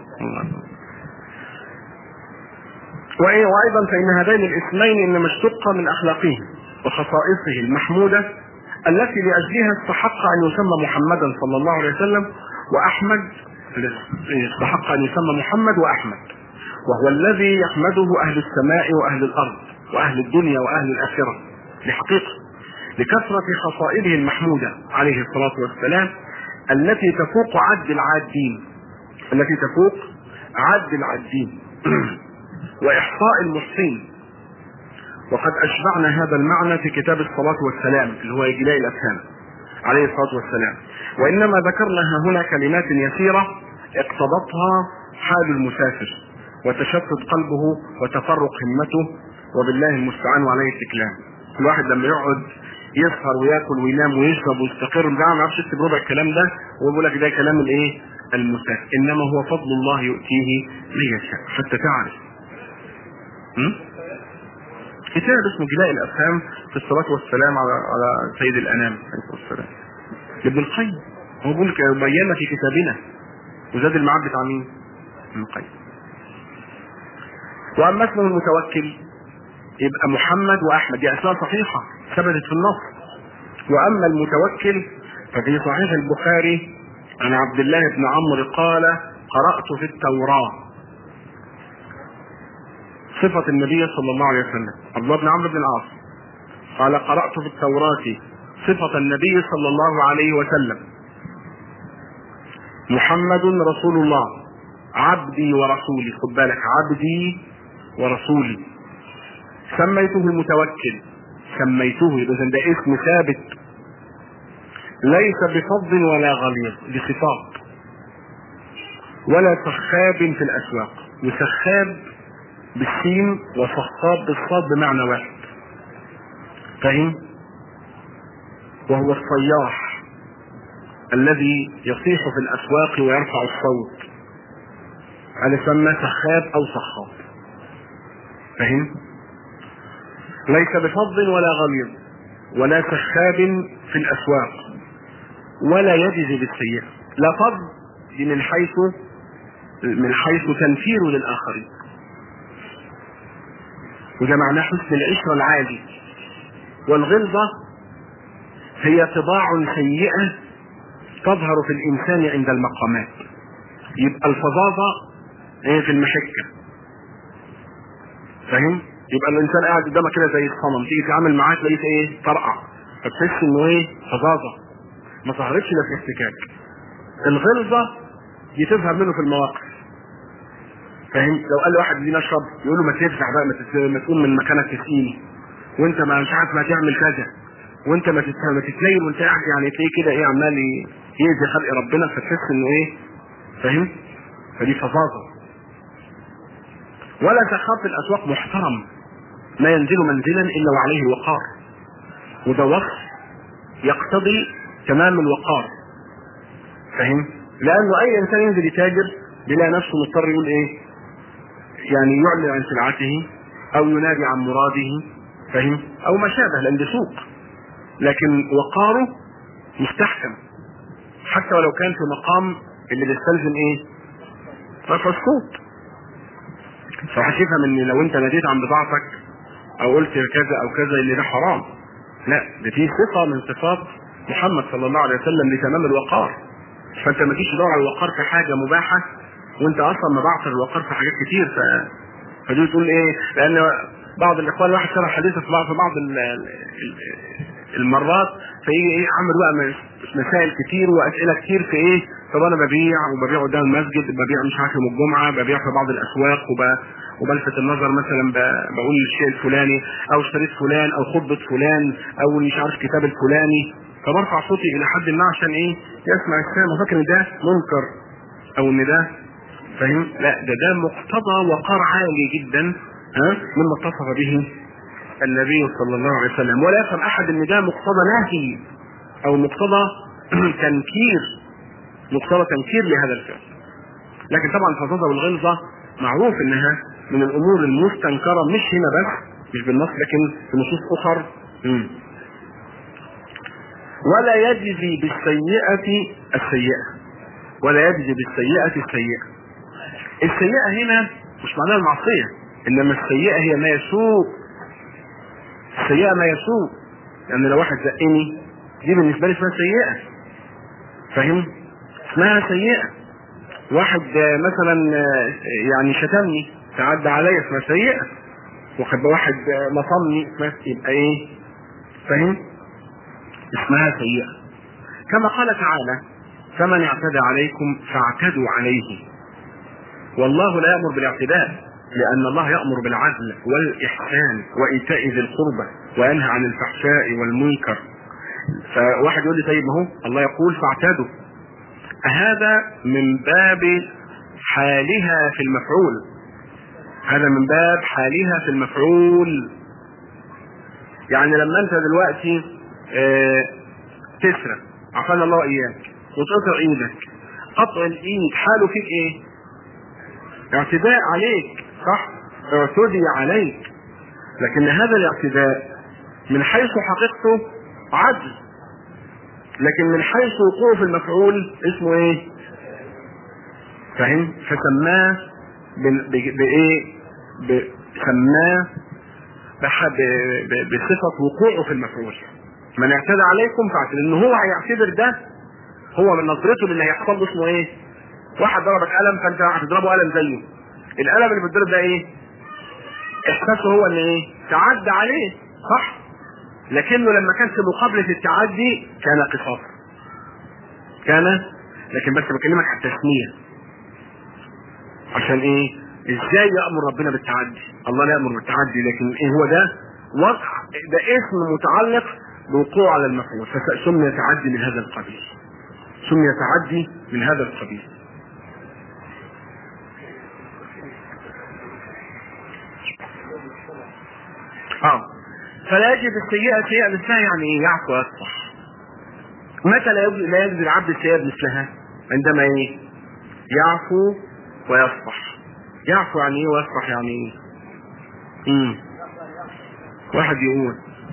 وايه وايضا فان هذين الاسمين انما اشتقا من اخلاقه وخصائصه المحموده التي لاجلها استحق ان يسمى محمدا صلى الله عليه وسلم واحمد استحق ان يسمى محمد واحمد وهو الذي يحمده اهل السماء واهل الارض واهل الدنيا واهل الاخره لحقيقه لكثره خصائصه المحموده عليه الصلاه والسلام التي تفوق عد العادين التي تفوق عد العادين واحصاء المحصين وقد اشبعنا هذا المعنى في كتاب الصلاة والسلام اللي هو إجلاء الأفهام عليه الصلاة والسلام وإنما ذكرنا هنا كلمات يسيرة اقتضتها حال المسافر وتشتت قلبه وتفرق همته وبالله المستعان وعليه التكلام الواحد لما يقعد يسهر وياكل وينام ويشرب ويستقر ده ما اعرفش يكتب ربع الكلام ده ويقول لك ده كلام الايه؟ المسافر انما هو فضل الله يؤتيه من يشاء حتى تعرف كتاب اسمه جلاء الافهام في الصلاه والسلام على على سيد الانام عليه الصلاه والسلام لابن القيم هو بيقول لك بينا في كتابنا وزاد الميعاد بتاع مين؟ ابن القيم واما اسمه المتوكل يبقى محمد واحمد دي اسماء صحيحه ثبتت في النص واما المتوكل ففي صحيح البخاري عن عبد الله بن عمرو قال قرات في التوراه صفة النبي صلى الله عليه وسلم عبد الله بن عمرو بن العاص قال قرأت في التوراة صفة النبي صلى الله عليه وسلم محمد رسول الله عبدي ورسولي خد بالك عبدي ورسولي سميته المتوكل سميته اذا ده اسم ثابت ليس بفض ولا غليظ بصفات ولا سخاب في الاسواق وسخاب بالسين وصخاب بالصاد بمعنى واحد فاهم وهو الصياح الذي يصيح في الاسواق ويرفع الصوت هذا يسمى سخاب او صخاب فاهم ليس بفض ولا غليظ ولا سخاب في الاسواق ولا يجزي بالسيئة لا فض من حيث من حيث تنفير للاخرين وده معناه حسن العشرة العالي والغلظة هي طباع سيئة تظهر في الإنسان عند المقامات يبقى الفظاظة هي في المحكة فاهم؟ يبقى الإنسان قاعد قدامك كده زي الصنم تيجي تتعامل معاه تلاقيه إيه؟ طرقع فتحس إنه إيه؟ فظاظة ما ظهرتش ده في احتكاك الغلظة دي تظهر منه في المواقف فاهم لو قال لواحد لي نشرب يقول له ما تفزع بقى ما, تت... ما تقوم من مكانك تسقيني وانت ما مش عارف ما تعمل كذا وانت ما, تت... ما تتنيل وانت قاعد يعني تلاقيه كده ايه عمال يأذي خلق ربنا فتحس انه ايه فاهم فدي فظاظه ولا سخاف في الاسواق محترم ما ينزل منزلا الا وعليه وقار وده وصف يقتضي تمام الوقار فاهم لانه اي انسان ينزل يتاجر بيلاقي نفسه مضطر يقول ايه يعني يعلن عن سلعته او ينادي عن مراده فاهم او ما شابه لان ده سوق لكن وقاره مستحكم حتى ولو كان في مقام اللي بيستلزم ايه رفع الصوت فهتفهم ان لو انت ناديت عن بضاعتك او قلت كذا او كذا اللي ده حرام لا ده في صفه من صفات محمد صلى الله عليه وسلم لتمام الوقار فانت ما تجيش تدور على الوقار في حاجه مباحه وانت اصلا مبعثر الوقار في حاجات كتير ف... فدي تقول ايه لان بعض الاخوان الواحد شرح حديثه في بعض في بعض ال... ال... المرات فيجي ايه عامل بقى مسائل كتير واسئله كتير في ايه طب انا ببيع وببيع قدام المسجد ببيع مش عارف يوم الجمعه ببيع في بعض الاسواق وب... وبلفت النظر مثلا ب... بقول الشيء الفلاني او اشتريت فلان او خطبه فلان او مش عارف كتاب الفلاني فبرفع صوتي الى حد ما عشان ايه يسمع السامع فاكر ان ده منكر او ان ده فاهم لا ده ده مقتضى وقار عالي جدا ها مما اتصف به النبي صلى الله عليه وسلم ولا يفهم احد ان ده مقتضى نهي او مقتضى تنكير مقتضى تنكير لهذا الفعل لكن طبعا الفظاظه والغلظه معروف انها من الامور المستنكره مش هنا بس مش بالنص لكن في نصوص اخر مم. ولا يجزي بالسيئة السيئة ولا يجزي بالسيئة السيئة السيئة هنا مش معناها المعصية انما السيئة هي ما يسوء السيئة ما يسوء لان لو واحد زقني دي بالنسبة لي اسمها سيئة فاهم اسمها سيئة واحد مثلا يعني شتمني تعدى عليا اسمها سيئة واحد واحد نصمني اسمها يبقى ايه فاهم اسمها سيئة كما قال تعالى فمن اعتدى عليكم فاعتدوا عليه والله لا يأمر بالاعتداء لأن الله يأمر بالعدل والإحسان وإيتاء ذي القربى وينهى عن الفحشاء والمنكر فواحد يقول لي طيب ما هو الله يقول فاعتدوا هذا من باب حالها في المفعول هذا من باب حالها في المفعول يعني لما انت دلوقتي اه تسرق عفانا الله اياك وتقطع ايدك قطع الايد حاله فيك ايه اعتداء عليك صح اعتدي عليك لكن هذا الاعتداء من حيث حقيقته عدل لكن من حيث وقوعه في المفعول اسمه ايه فاهم فسماه بايه سماه بصفة وقوعه في المفعول من اعتدى عليكم فاعتدوا ان هو هيعتبر ده هو من نظرته للي هيحصل له اسمه ايه واحد ضربك قلم فانت هتضربه قلم زيه القلم اللي بيتضرب ده ايه احساسه هو ان ايه تعدى عليه صح لكنه لما كان في مقابلة التعدي كان قصاص كان لكن بس بكلمك على التسمية عشان ايه ازاي يأمر ربنا بالتعدي الله لا يأمر بالتعدي لكن ايه هو ده وقع ده اسم متعلق بوقوع على المفعول فسمي تعدي من هذا القبيل سمي تعدي من هذا القبيل اه فلا يجب السيئة سيئة مثلها يعني ايه يعفو ويصفح متى لا يجب لا يجب العبد السيئة مثلها عندما ايه يعفو ويصفح يعفو يعني ايه ويصفح يعني ايه امم واحد يقول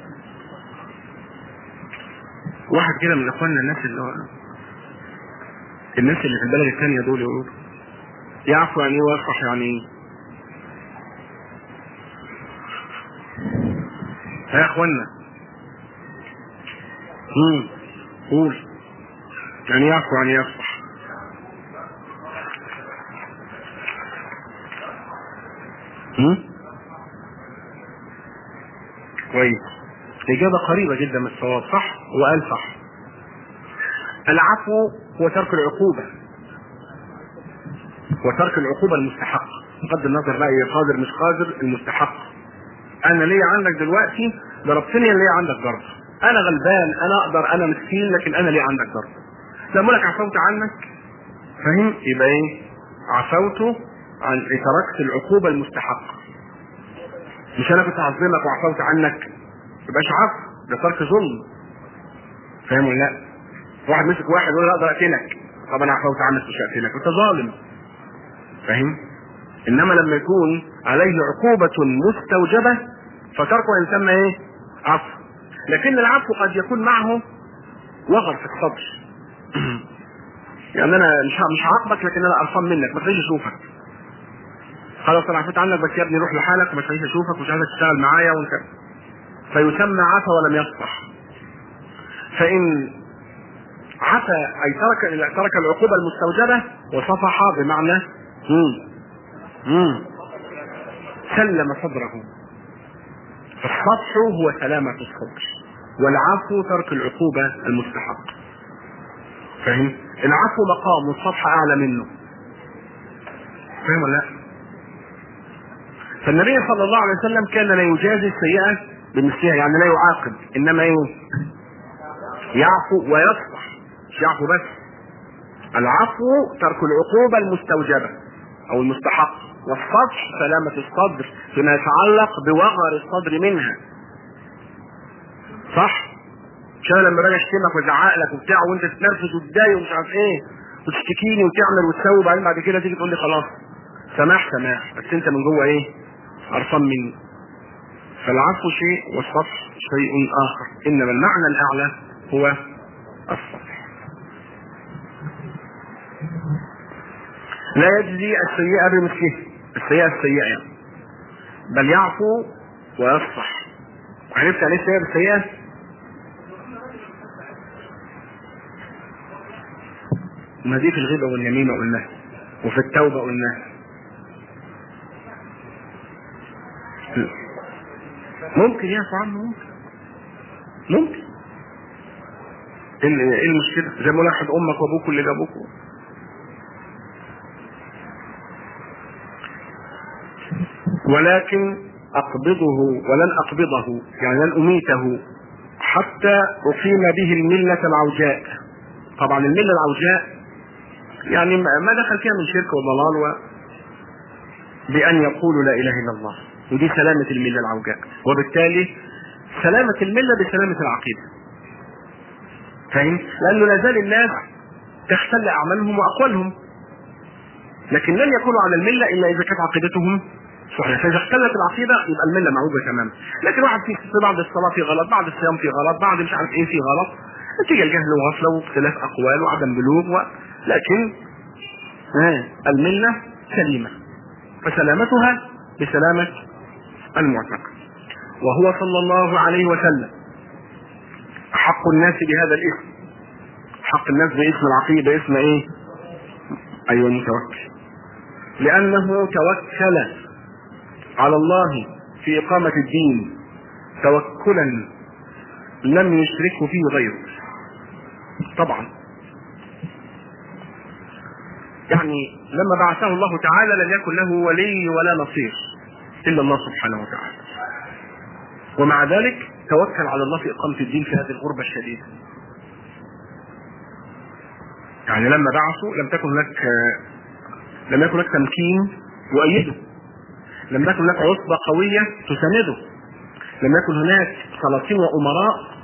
واحد كده من اخواننا الناس اللي هو الناس اللي في البلد الثانية دول يقولوا يعفو يعني ايه ويصفح يعني ايه يا اخوانا امم قول يعني يعفو يعني يصفح هم؟ كويس إجابة قريبة جدا من الصواب صح وقال صح العفو هو ترك العقوبة وترك العقوبة المستحقة بغض النظر بقى يا قادر مش قادر المستحق أنا ليا عندك دلوقتي ضربتني ليا عندك ضرب أنا غلبان أنا أقدر أنا مسكين لكن أنا ليا عندك ضرب لما لك عفوت عنك فاهم يبقى إيه عفوت عن تركت العقوبة المستحقة مش أنا كنت هظلمك وعفوت عنك يبقاش عفو ده ترك ظلم فاهم ولا لا؟ واحد مسك واحد يقول اقدر اقتلك طب انا عفوت عنك مش هقتلك انت ظالم فاهم انما لما يكون عليه عقوبة مستوجبة فتركه يسمى ايه عفو لكن العفو قد يكون معه وغر في الصدر يعني انا مش مش هعاقبك لكن انا قرفان منك ما تخليش اشوفك خلاص انا عفيت عنك بس يا ابني روح لحالك وما تخليش اشوفك ومش عايزك تشتغل معايا وانت فيسمى عفا ولم يصفح فان عفا اي ترك ترك العقوبه المستوجبه وصفح بمعنى مم. مم. سلم صدره فالصفح هو سلامة الصدر والعفو ترك العقوبة المستحقة فاهم؟ العفو مقام والصفح أعلى منه فاهم ولا لا؟ فالنبي صلى الله عليه وسلم كان لا يجازي السيئة بمثلها يعني لا يعاقب إنما يعفو ويصفح مش يعفو بس العفو ترك العقوبة المستوجبة أو المستحقة والصفح سلامة الصدر فيما يتعلق بوغر الصدر منها صح؟ مش انا لما باجي اشتمك وازعق لك وبتاع وانت تتنرفز وتضايق ومش عارف ايه وتشتكيني وتعمل وتسوي وبعدين بعد كده تيجي تقول لي خلاص سماح سماح بس انت من جوه ايه؟ قرفان مني فالعفو شيء والصفح شيء اخر انما المعنى الاعلى هو الصفح لا يجزي السيئة بمثله السيئة السيئة يعني بل يعفو ويصفح عرفت يعني السيئة بالسيئة؟ ما دي في الغيبة والنميمة قلناها وفي التوبة قلناها ممكن يعفو عنه ممكن ممكن ايه المشكلة؟ زي ما لاحظ امك وابوك واللي جابوك ولكن أقبضه ولن أقبضه يعني لن أميته حتى أقيم به الملة العوجاء طبعا الملة العوجاء يعني ما دخل فيها من شرك وضلال و بأن يقولوا لا إله إلا الله ودي سلامة الملة العوجاء وبالتالي سلامة الملة بسلامة العقيدة فاهم؟ لأنه لا زال الناس تختل أعمالهم وأقوالهم لكن لن يكونوا على الملة إلا إذا كانت عقيدتهم صحيح فاذا اختلت العقيده يبقى المله معوجه تماما لكن واحد في في بعض الصلاه في غلط بعض الصيام في غلط بعض مش عارف ايه في غلط نتيجه الجهل وغفله واختلاف اقوال وعدم بلوغ و... لكن آه المله سليمه فسلامتها بسلامه المعتقد وهو صلى الله عليه وسلم احق الناس بهذا الاسم حق الناس باسم العقيده اسم ايه ايوه المتوكل لانه توكل على الله في إقامة الدين توكلا لم يشركه فيه غيره طبعا يعني لما بعثه الله تعالى لم يكن له ولي ولا نصير إلا الله سبحانه وتعالى ومع ذلك توكل على الله في إقامة الدين في هذه الغربة الشديدة يعني لما بعثوا لم تكن هناك لم يكن هناك تمكين يؤيده لم يكن هناك عصبة قوية تسانده لم يكن هناك سلاطين وأمراء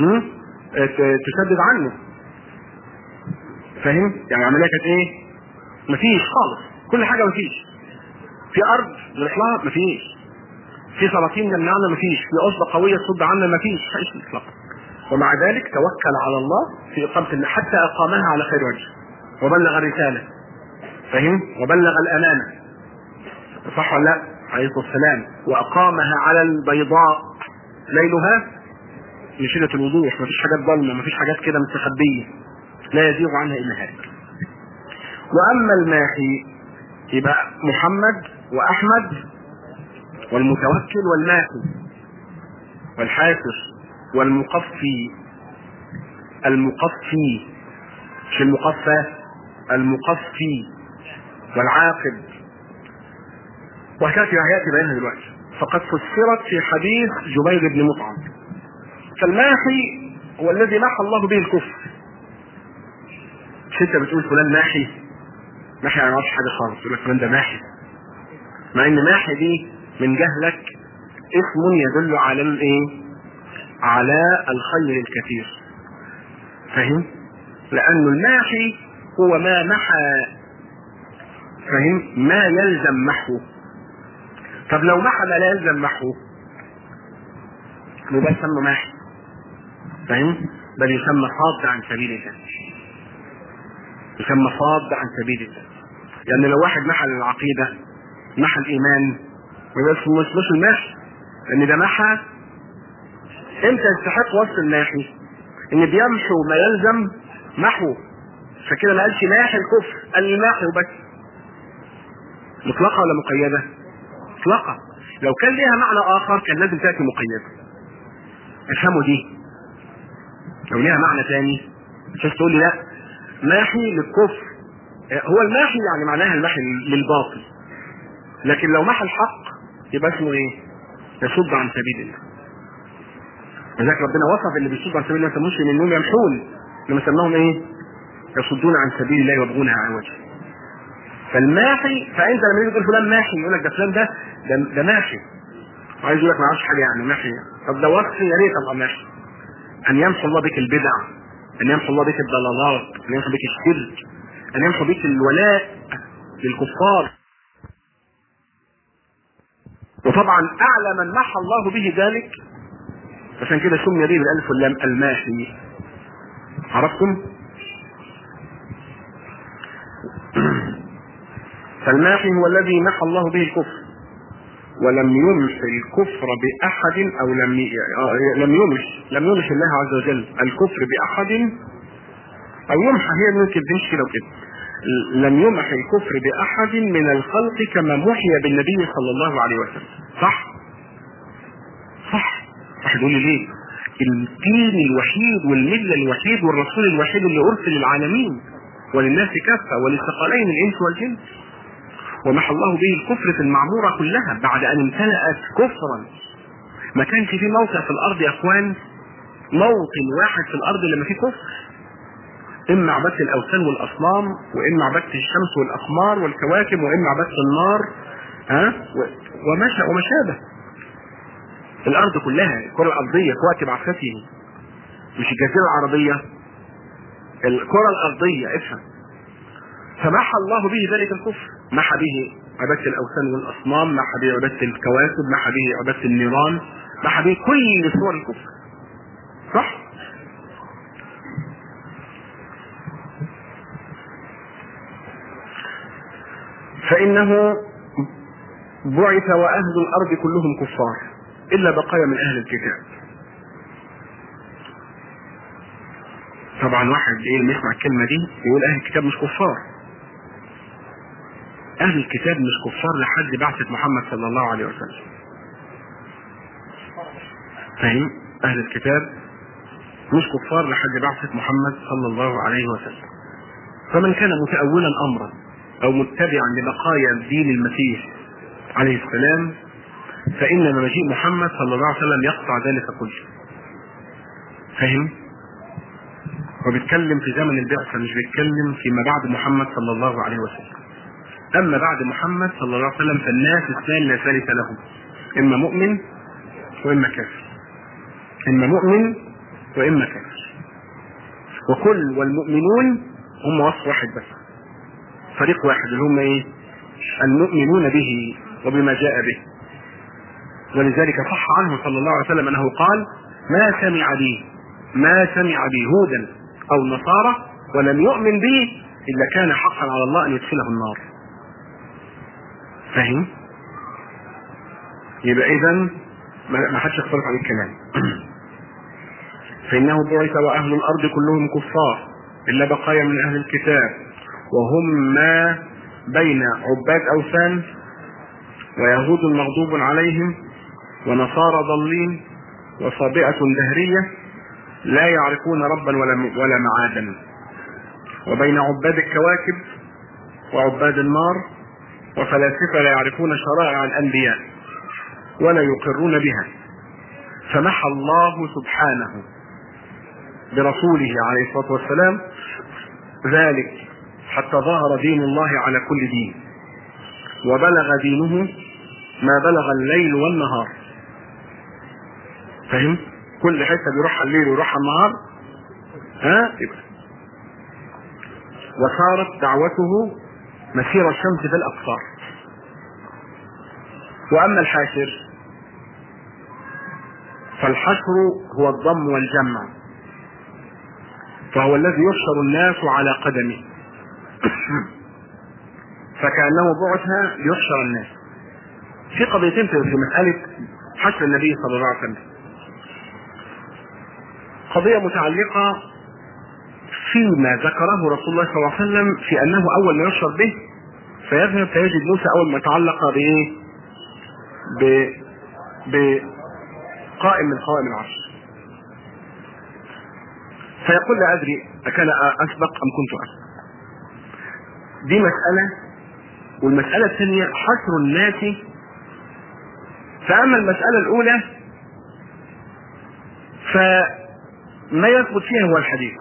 تسدد عنه فاهم؟ يعني العملية كانت ايه؟ مفيش خالص كل حاجة مفيش في أرض نروح لها مفيش في سلاطين يمنعنا مفيش في عصبة قوية تصد عنا مفيش مفيش إطلاقا ومع ذلك توكل على الله في إقامة حتى أقامها على خير وجه وبلغ الرسالة فاهم؟ وبلغ الأمانة صح ولا لا؟ عليه الصلاه والسلام واقامها على البيضاء ليلها من شدة الوضوح مفيش حاجات ضلمة مفيش حاجات كده مستخبية لا يزيغ عنها إلا هالك وأما الماحي يبقى محمد وأحمد والمتوكل والماحي والحافظ والمقفي المقفي مش المقفى المقفي والعاقب وهكذا هياتي بينها دلوقتي فقد فسرت في حديث جبير بن مطعم فالماحي هو الذي محى الله به الكفر مش انت بتقول فلان ماحي ماحي يعني ما يعرفش حاجه خالص يقول لك فلان ده ماحي مع ان ماحي دي من جهلك اسم يدل على الايه؟ على الخير الكثير فاهم؟ لأن الماحي هو ما محى فاهم؟ ما يلزم محوه طب لو محى ما لا يلزم محوه يبقى يسمى ماحي فاهم؟ بل يسمى صاد عن سبيل الله يسمى صاد عن سبيل الله لأن لو واحد محى العقيدة محى الإيمان ما يبقاش مش الماحي لأن ده محى امتى يستحق وصف الناحي؟ ان بيمحو ما يلزم محو فكده ما قالش ماحي الكفر قال لي ماحي وبس مطلقة ولا مقيدة؟ مطلقة لو كان ليها معنى آخر كان لازم تأتي مقيدة افهموا دي لو ليها معنى ثاني مش تقول لي لا ماحي للكفر هو الماحي يعني معناها الماحي للباطل لكن لو محى الحق يبقى اسمه ايه؟ يصد عن سبيل الله لذلك ربنا وصف اللي بيصد عن سبيل الله ما سموش ان انهم يمحون لما سماهم ايه؟ يصدون عن سبيل الله ويبغونها عوجا. فالماحي فانت لما يجي تقول فلان ماحي يقول لك ده فلان ده ده, ده ماحي. وعايز يقول لك ما يعرفش حاجه يعني ماحي طب ده وصف يا ريت ابقى ماحي. ان يمحو الله بك البدع ان يمحو الله بك الضلالات ان يمحو بك الشرك ان يمحو بك الولاء للكفار وطبعا اعلى من محى الله به ذلك عشان كده سمي به بالالف واللام الماحي عرفتم فالماحي هو الذي محى الله به الكفر ولم يمح الكفر باحد او لم ي... لم يمح لم يمح الله عز وجل الكفر باحد او يمحى هي ممكن تمشي كده وكده لم يمح الكفر باحد من الخلق كما محي بالنبي صلى الله عليه وسلم صح صح واحد يقول لي ليه الدين الوحيد والمله الوحيد والرسول الوحيد اللي ارسل للعالمين وللناس كافه وللثقلين الانس والجن ومحى الله به الكفر في المعموره كلها بعد ان امتلأت كفرا ما كانش في موقع في الارض يا اخوان موطن واحد في الارض لما فيه كفر اما عباده الاوثان والاصنام واما عباده الشمس والاقمار والكواكب واما عباده النار ها وما وما شابه الارض كلها الكره الارضيه كواكب عفته مش الجزيره العربيه الكره الارضيه افهم فمحى الله به ذلك الكفر محى به عباده الاوثان والاصنام محى به عباده الكواكب محى به عباده النيران محى به كل صور الكفر صح فانه بعث واهل الارض كلهم كفار الا بقايا من اهل الكتاب طبعا واحد ايه لما يسمع الكلمه دي يقول اهل الكتاب مش كفار اهل الكتاب مش كفار لحد بعثه محمد صلى الله عليه وسلم فاهم اهل الكتاب مش كفار لحد بعثه محمد صلى الله عليه وسلم فمن كان متأولا امرا او متبعا لبقايا دين المسيح عليه السلام فإن مجيء محمد صلى الله عليه وسلم يقطع ذلك كله فهم وبيتكلم في زمن البعثة مش بيتكلم فيما بعد محمد صلى الله عليه وسلم أما بعد محمد صلى الله عليه وسلم فالناس اثنان لا ثالث لهم إما مؤمن وإما كافر إما مؤمن وإما كافر وكل والمؤمنون هم وصف واحد بس فريق واحد اللي هم ايه المؤمنون به وبما جاء به ولذلك صح عنه صلى الله عليه وسلم انه قال ما سمع بي ما سمع بي هودا او نصارى ولم يؤمن بي الا كان حقا على الله ان يدخله النار فهم يبقى اذا ما ما حدش اختلف عليه الكلام فإنه بعث وأهل الأرض كلهم كفار إلا بقايا من أهل الكتاب وهم ما بين عباد أوثان ويهود مغضوب عليهم ونصارى ضالين وصابئة دهرية لا يعرفون ربا ولا ولا معادا وبين عباد الكواكب وعباد النار وفلاسفة لا يعرفون شرائع الأنبياء ولا يقرون بها فمحى الله سبحانه برسوله عليه الصلاة والسلام ذلك حتى ظهر دين الله على كل دين وبلغ دينه ما بلغ الليل والنهار فهم كل حته بيروحها الليل ويروحها النهار ها يبقى وصارت دعوته مسير الشمس في الاقصار واما الحاشر فالحشر هو الضم والجمع فهو الذي يحشر الناس على قدمه فكانه بعث ليحشر الناس في قضيتين في مساله حشر النبي صلى الله عليه وسلم قضية متعلقة فيما ذكره رسول الله صلى الله عليه وسلم في أنه أول ما يشرب به فيذهب فيجد موسى أول ما تعلق بإيه؟ ب بقائم من قوائم العرش فيقول لا أدري أكان أسبق أم كنت أسبق دي مسألة والمسألة الثانية حشر الناس فأما المسألة الأولى ف ما يثبت فيها هو الحديث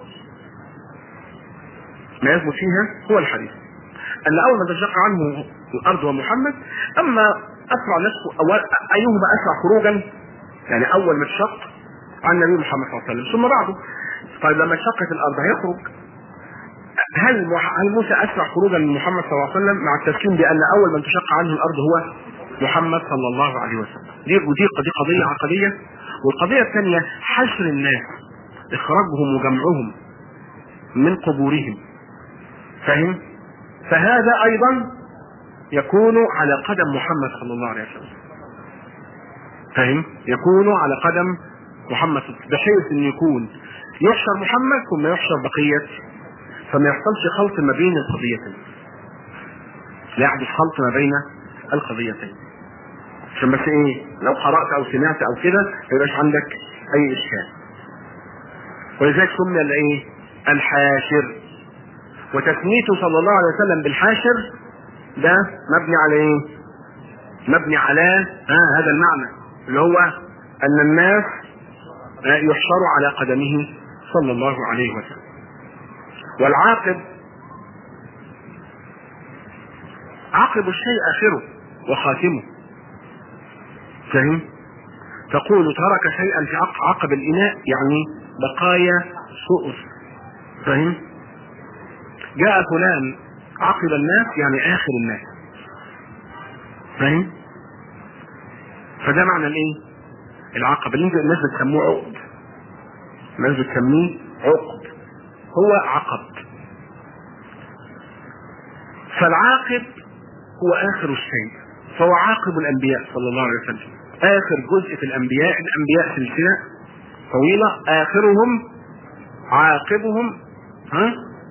ما يثبت فيها هو الحديث أن أول ما تشق عنه الأرض ومحمد أما أسرع نفسه أول أيهما أسرع خروجا يعني أول ما تشق عن النبي محمد صلى الله عليه وسلم ثم بعده طيب لما شقت الأرض هيخرج هل هل موسى أسرع خروجا من محمد صلى الله عليه وسلم مع التسليم بأن أول من تشق عنه الأرض هو محمد صلى الله عليه وسلم دي ودي دي قضية عقدية والقضية الثانية حشر الناس إخراجهم وجمعهم من قبورهم فهم؟ فهذا أيضا يكون على قدم محمد صلى الله عليه وسلم فهم؟ يكون على قدم محمد بحيث أن يكون يحشر محمد ثم يحشر بقية فما يحصلش خلط ما بين القضيتين لا يحدث خلط ما بين القضيتين عشان بس ايه لو قرأت او سمعت او كده ما يبقاش عندك اي اشكال ولذلك سمي الايه الحاشر وتسميته صلى الله عليه وسلم بالحاشر ده مبني على ايه مبني على آه هذا المعنى اللي هو ان الناس آه يحشروا على قدمه صلى الله عليه وسلم والعاقب عاقب الشيء اخره وخاتمه فهم تقول ترك شيئا في عقب الاناء يعني بقايا سؤر فهم جاء فلان عقب الناس يعني اخر الناس فاهم فده معنى الايه العقب اللي الناس بتسموه عقد الناس بتسميه عقد هو عقب فالعاقب هو اخر الشيء فهو عاقب الانبياء صلى الله عليه وسلم اخر جزء في الانبياء الانبياء سلسله طويله اخرهم عاقبهم ها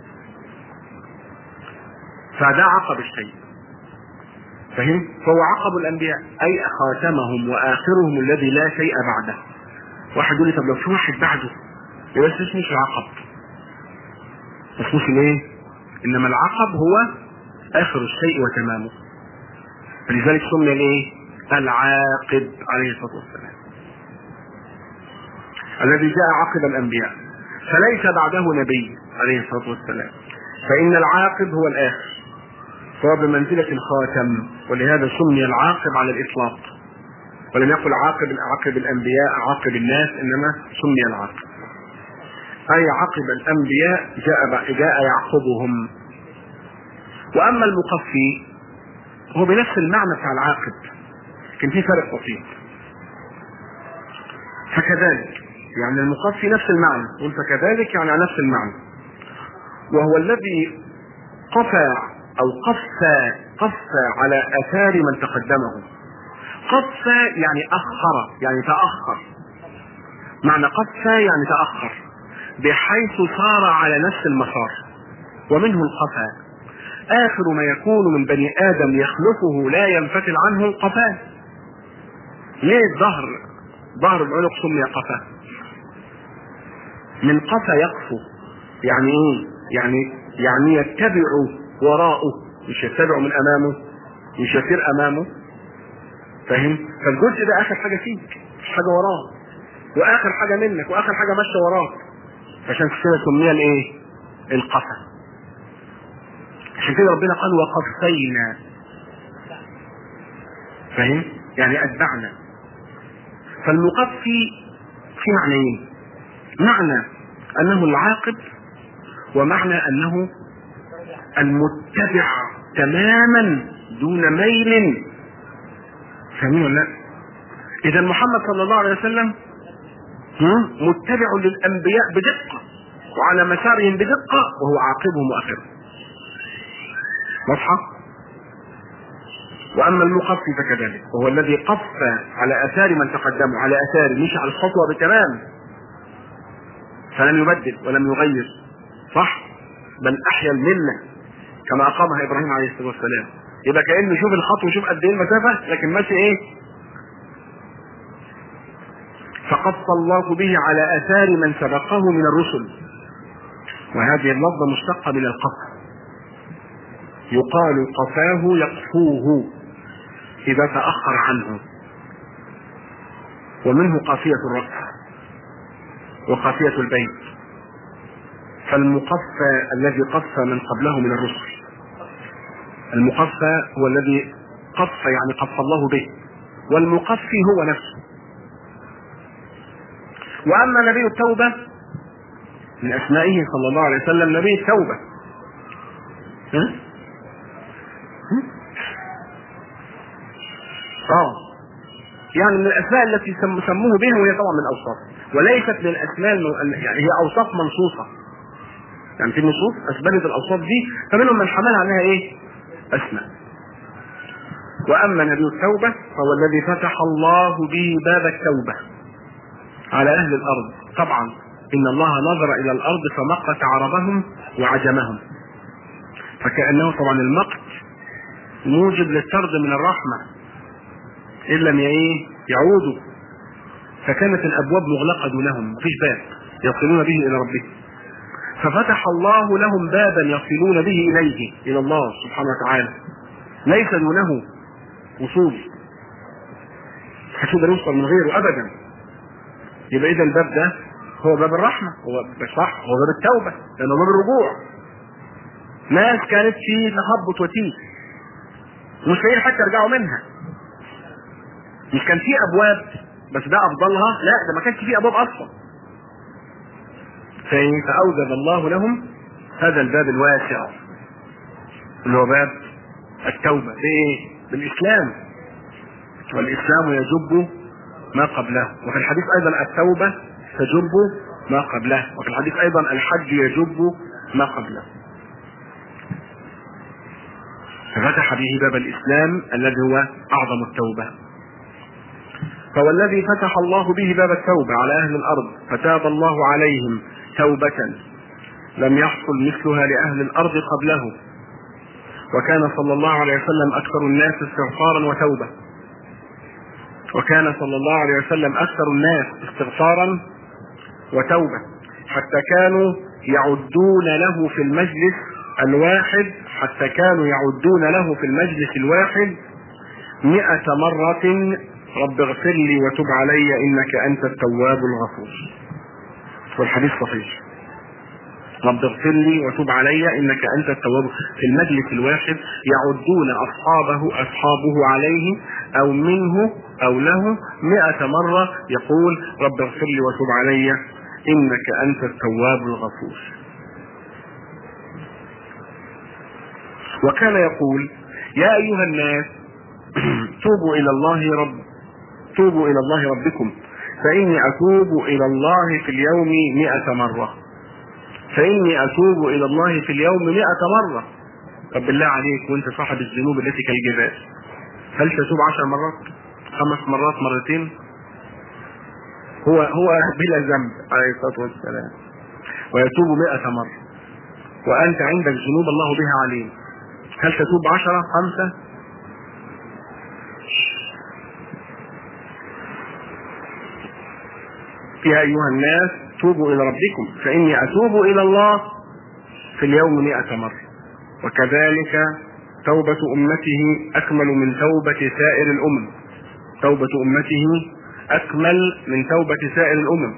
فده عقب الشيء فهم فهو عقب الانبياء اي خاتمهم واخرهم الذي لا شيء بعده واحد يقول لي طب لو في واحد بعده يبقى بس اسمه العقب اسمه الايه انما العقب هو اخر الشيء وتمامه فلذلك سمي الايه العاقب عليه الصلاه والسلام الذي جاء عقب الانبياء فليس بعده نبي عليه الصلاه والسلام فان العاقب هو الاخر فهو بمنزلة الخاتم ولهذا سمي العاقب على الإطلاق ولم يقل عاقب عاقب الأنبياء عاقب الناس إنما سمي العاقب أي عقب الأنبياء جاء جاء يعقبهم وأما المقفي هو بنفس المعنى بتاع العاقب لكن في فرق بسيط فكذلك يعني المقفي نفس المعنى قل فكذلك يعني على نفس المعنى وهو الذي قفى او قفى قفى على اثار من تقدمه قف يعني أخر يعني تأخر معنى قف يعني تأخر بحيث صار على نفس المسار ومنه القفا آخر ما يكون من بني آدم يخلفه لا ينفتل عنه القفا ليه الظهر ظهر العنق سمي قفا من قفا يقفو يعني ايه يعني يعني يتبع وراءه مش يتبع من امامه مش يسير امامه فاهم فالجزء ده اخر حاجه فيك مش حاجه وراه واخر حاجه منك واخر حاجه ماشيه وراك عشان كده سميها الايه القفا عشان كده ربنا قال وقفينا فاهم يعني اتبعنا فالمقفي في معنيين معنى انه العاقب ومعنى انه المتبع تماما دون ميل فاهمين ولا لا؟ اذا محمد صلى الله عليه وسلم متبع للانبياء بدقه وعلى مسارهم بدقه وهو عاقبهم واخرهم واضحه واما المقفي فكذلك وهو الذي قف على اثار من تقدمه على اثار مشي على الخطوه بتمام فلم يبدل ولم يغير صح بل احيا المله كما اقامها ابراهيم عليه الصلاه والسلام يبقى كانه شوف الخطوه شوف قد ايه المسافه لكن ماشي ايه فقص الله به على اثار من سبقه من الرسل وهذه اللفظه مشتقه من القصر يقال قفاه يقفوه اذا تاخر عنه ومنه قافيه الراس وقافيه البيت فالمقفى الذي قف من قبله من الرسل المقفى هو الذي قف يعني قف الله به والمقفي هو نفسه واما نبي التوبه من اسمائه صلى الله عليه وسلم نبي التوبه ها؟ اه يعني من الاسماء التي سموه بها وهي طبعا من الاوصاف وليست من الاسماء يعني هي اوصاف منصوصه يعني في نصوص اثبتت الاوصاف دي فمنهم من حملها عليها ايه؟ اسماء واما نبي التوبه فهو الذي فتح الله به باب التوبه على اهل الارض طبعا ان الله نظر الى الارض فمقت عربهم وعجمهم فكانه طبعا المقت موجب للطرد من الرحمه ان لم ايه يعودوا فكانت الابواب مغلقه دونهم مفيش باب يصلون به الى ربهم ففتح الله لهم بابا يصلون به اليه الى الله سبحانه وتعالى ليس دونه وصول هتقدر يوصل من غيره ابدا يبقى اذا الباب ده هو باب الرحمه هو صح هو باب التوبه لانه باب الرجوع ناس كانت في تخبط وتيه مش لاقيين حتى يرجعوا منها مش كان في ابواب بس ده افضلها لا ده ما كانش في ابواب اصلا فاوجد الله لهم هذا الباب الواسع اللي هو باب التوبه بايه؟ بالاسلام والاسلام يجب ما قبله وفي الحديث ايضا التوبه تجب ما قبله وفي الحديث ايضا الحج يجب ما قبله ففتح به باب الاسلام الذي هو اعظم التوبه فهو الذي فتح الله به باب التوبه على اهل الارض فتاب الله عليهم توبه لم يحصل مثلها لاهل الارض قبله وكان صلى الله عليه وسلم اكثر الناس استغفارا وتوبه وكان صلى الله عليه وسلم اكثر الناس استغفارا وتوبه حتى كانوا يعدون له في المجلس الواحد حتى كانوا يعدون له في المجلس الواحد مئة مرة رب اغفر لي وتب علي انك انت التواب الغفور والحديث صحيح رب اغفر لي وتب علي انك انت التواب في المجلس الواحد يعدون اصحابه اصحابه عليه او منه او له مئة مرة يقول رب اغفر لي وتب علي انك انت التواب الغفور وكان يقول يا ايها الناس توبوا الى الله رب توبوا الى الله ربكم فاني اتوب الى الله في اليوم مئة مرة فاني اتوب الى الله في اليوم مئة مرة طب بالله عليك وانت صاحب الذنوب التي كالجبال هل تتوب عشر مرات خمس مرات مرتين هو هو بلا ذنب عليه الصلاه والسلام ويتوب مئة مرة وأنت عندك ذنوب الله بها عليم هل تتوب عشرة خمسة يا أيها الناس توبوا إلى ربكم فإني أتوب إلى الله في اليوم مئة مرة وكذلك توبة أمته أكمل من توبة سائر الأمم توبة أمته أكمل من توبة سائر الأمم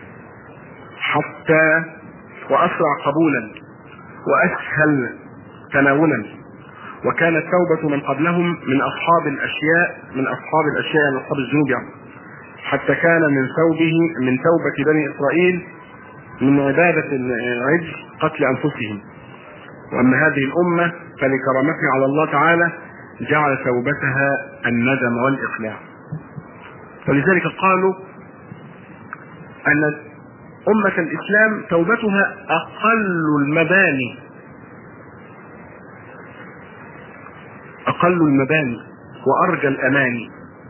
حتى وأسرع قبولا وأسهل تناولا وكانت توبة من قبلهم من أصحاب الأشياء من أصحاب الأشياء من أصحاب الذنوب يعني حتى كان من ثوبه من توبة بني إسرائيل من عبادة العجل قتل أنفسهم وأما هذه الأمة فلكرامتها على الله تعالى جعل توبتها الندم والإقلاع ولذلك قالوا أن أمة الإسلام توبتها أقل المباني أقل المباني وأرجى الأماني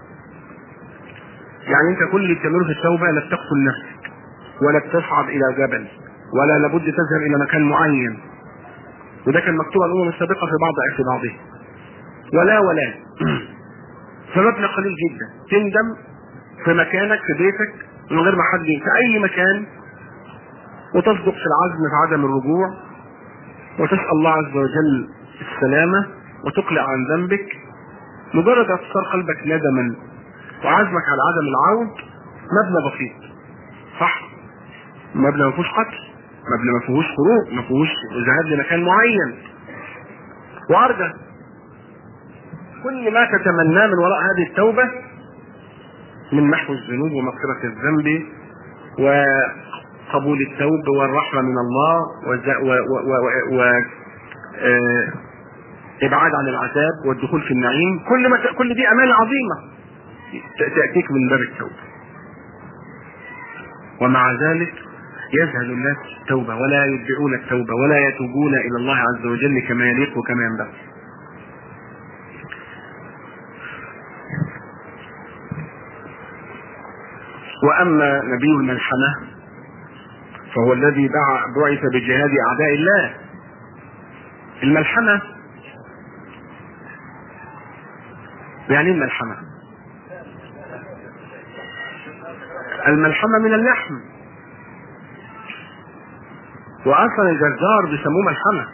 يعني أنت كل اللي بتعمله في التوبة لا بتقتل نفسك ولا بتصعد إلى جبل ولا لابد تذهب إلى مكان معين وده كان مكتوب على الأمم السابقة في بعض في بعضها ولا ولا فمبنى قليل جدا تندم في مكانك في بيتك من غير ما حد في أي مكان وتصدق في العزم في عدم الرجوع وتسأل الله عز وجل السلامة وتقلع عن ذنبك مجرد أفكار قلبك ندما وعزمك على عدم العود مبنى بسيط صح مبنى ما فيهوش قتل مبنى ما فيهوش خروج ما فيهوش ذهاب لمكان معين وأرجى كل ما تتمناه من وراء هذه التوبة من محو الذنوب ومغفرة الذنب وقبول التوب والرحمة من الله وز... و... و... و... و... آه... ابعاد عن العذاب والدخول في النعيم كل ما ت... كل دي امال عظيمه تاتيك من باب التوبه ومع ذلك يجهل الناس التوبه ولا يتبعون التوبه ولا يتوبون الى الله عز وجل كما يليق وكما ينبغي واما نبي الملحمه فهو الذي بعث بجهاد اعداء الله الملحمه يعني ايه الملحمة؟ الملحمة من اللحم وأصلا الجزار بيسموه ملحمة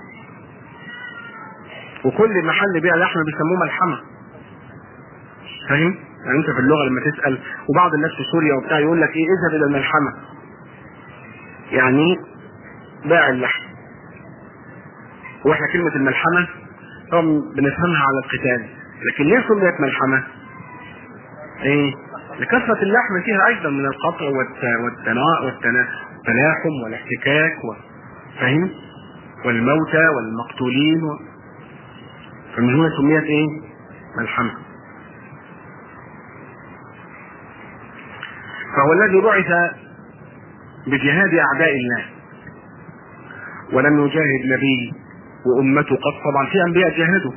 وكل محل بيع لحم بيسموه ملحمة فاهم؟ يعني انت في اللغة لما تسأل وبعض الناس في سوريا وبتاع يقول لك ايه اذهب الى الملحمة يعني باع اللحم واحنا كلمة الملحمة طبعا بنفهمها على القتال لكن ليه سميت ملحمة؟ ايه؟ لكثرة اللحم فيها أيضا من القطع والتناء والتلاحم والاحتكاك و... فاهم؟ والموتى والمقتولين و... فمن هنا سميت ايه؟ ملحمة. فهو الذي بعث بجهاد أعداء الله ولم يجاهد نبي وأمته قد طبعا في أنبياء جاهدوا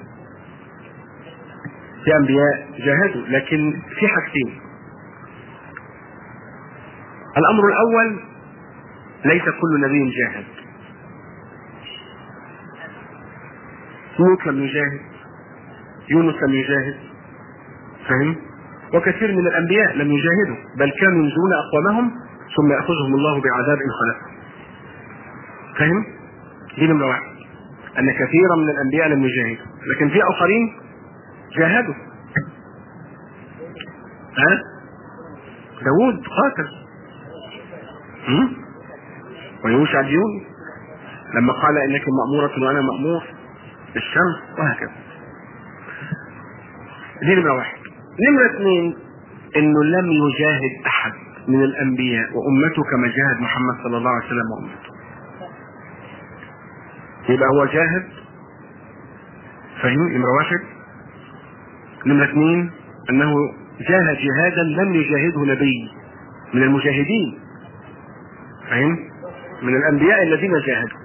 في انبياء جاهدوا لكن في حاجتين الامر الاول ليس كل نبي جاهد لوط لم يجاهد يونس لم يجاهد فهم وكثير من الانبياء لم يجاهدوا بل كانوا ينزلون اقوامهم ثم ياخذهم الله بعذاب ان خلفهم فهم دي نمره واحد ان كثيرا من الانبياء لم يجاهدوا لكن في اخرين جاهدوا ها داود قاتل ويوشع الجيوني لما قال انك مأمورة وانا مأمور بالشمس وهكذا دي نمرة واحد نمرة اثنين انه لم يجاهد احد من الانبياء وامته كما جاهد محمد صلى الله عليه وسلم وامته يبقى هو جاهد فاهم نمرة واحد نمرة اثنين انه جاهد جهادا لم يجاهده نبي من المجاهدين فهم من الانبياء الذين جاهدوا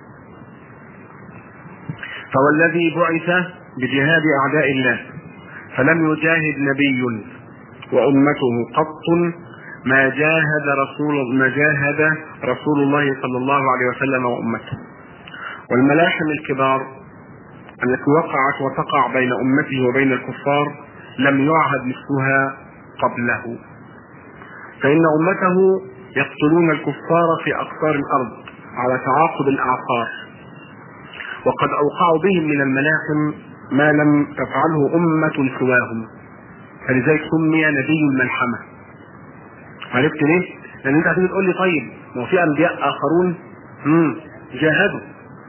فهو الذي بعث بجهاد اعداء الله فلم يجاهد نبي وأمته قط ما جاهد رسول ما جاهد رسول الله صلى الله عليه وسلم وأمته والملاحم الكبار التي وقعت وتقع بين أمته وبين الكفار لم يعهد مثلها قبله فإن أمته يقتلون الكفار في أقطار الأرض على تعاقب الأعصار وقد أوقعوا بهم من الملاحم ما لم تفعله أمة سواهم فلذلك سمي نبي الملحمة عرفت ليه؟ لأن أنت هتيجي تقول لي طيب ما هو في أنبياء آخرون امم جاهدوا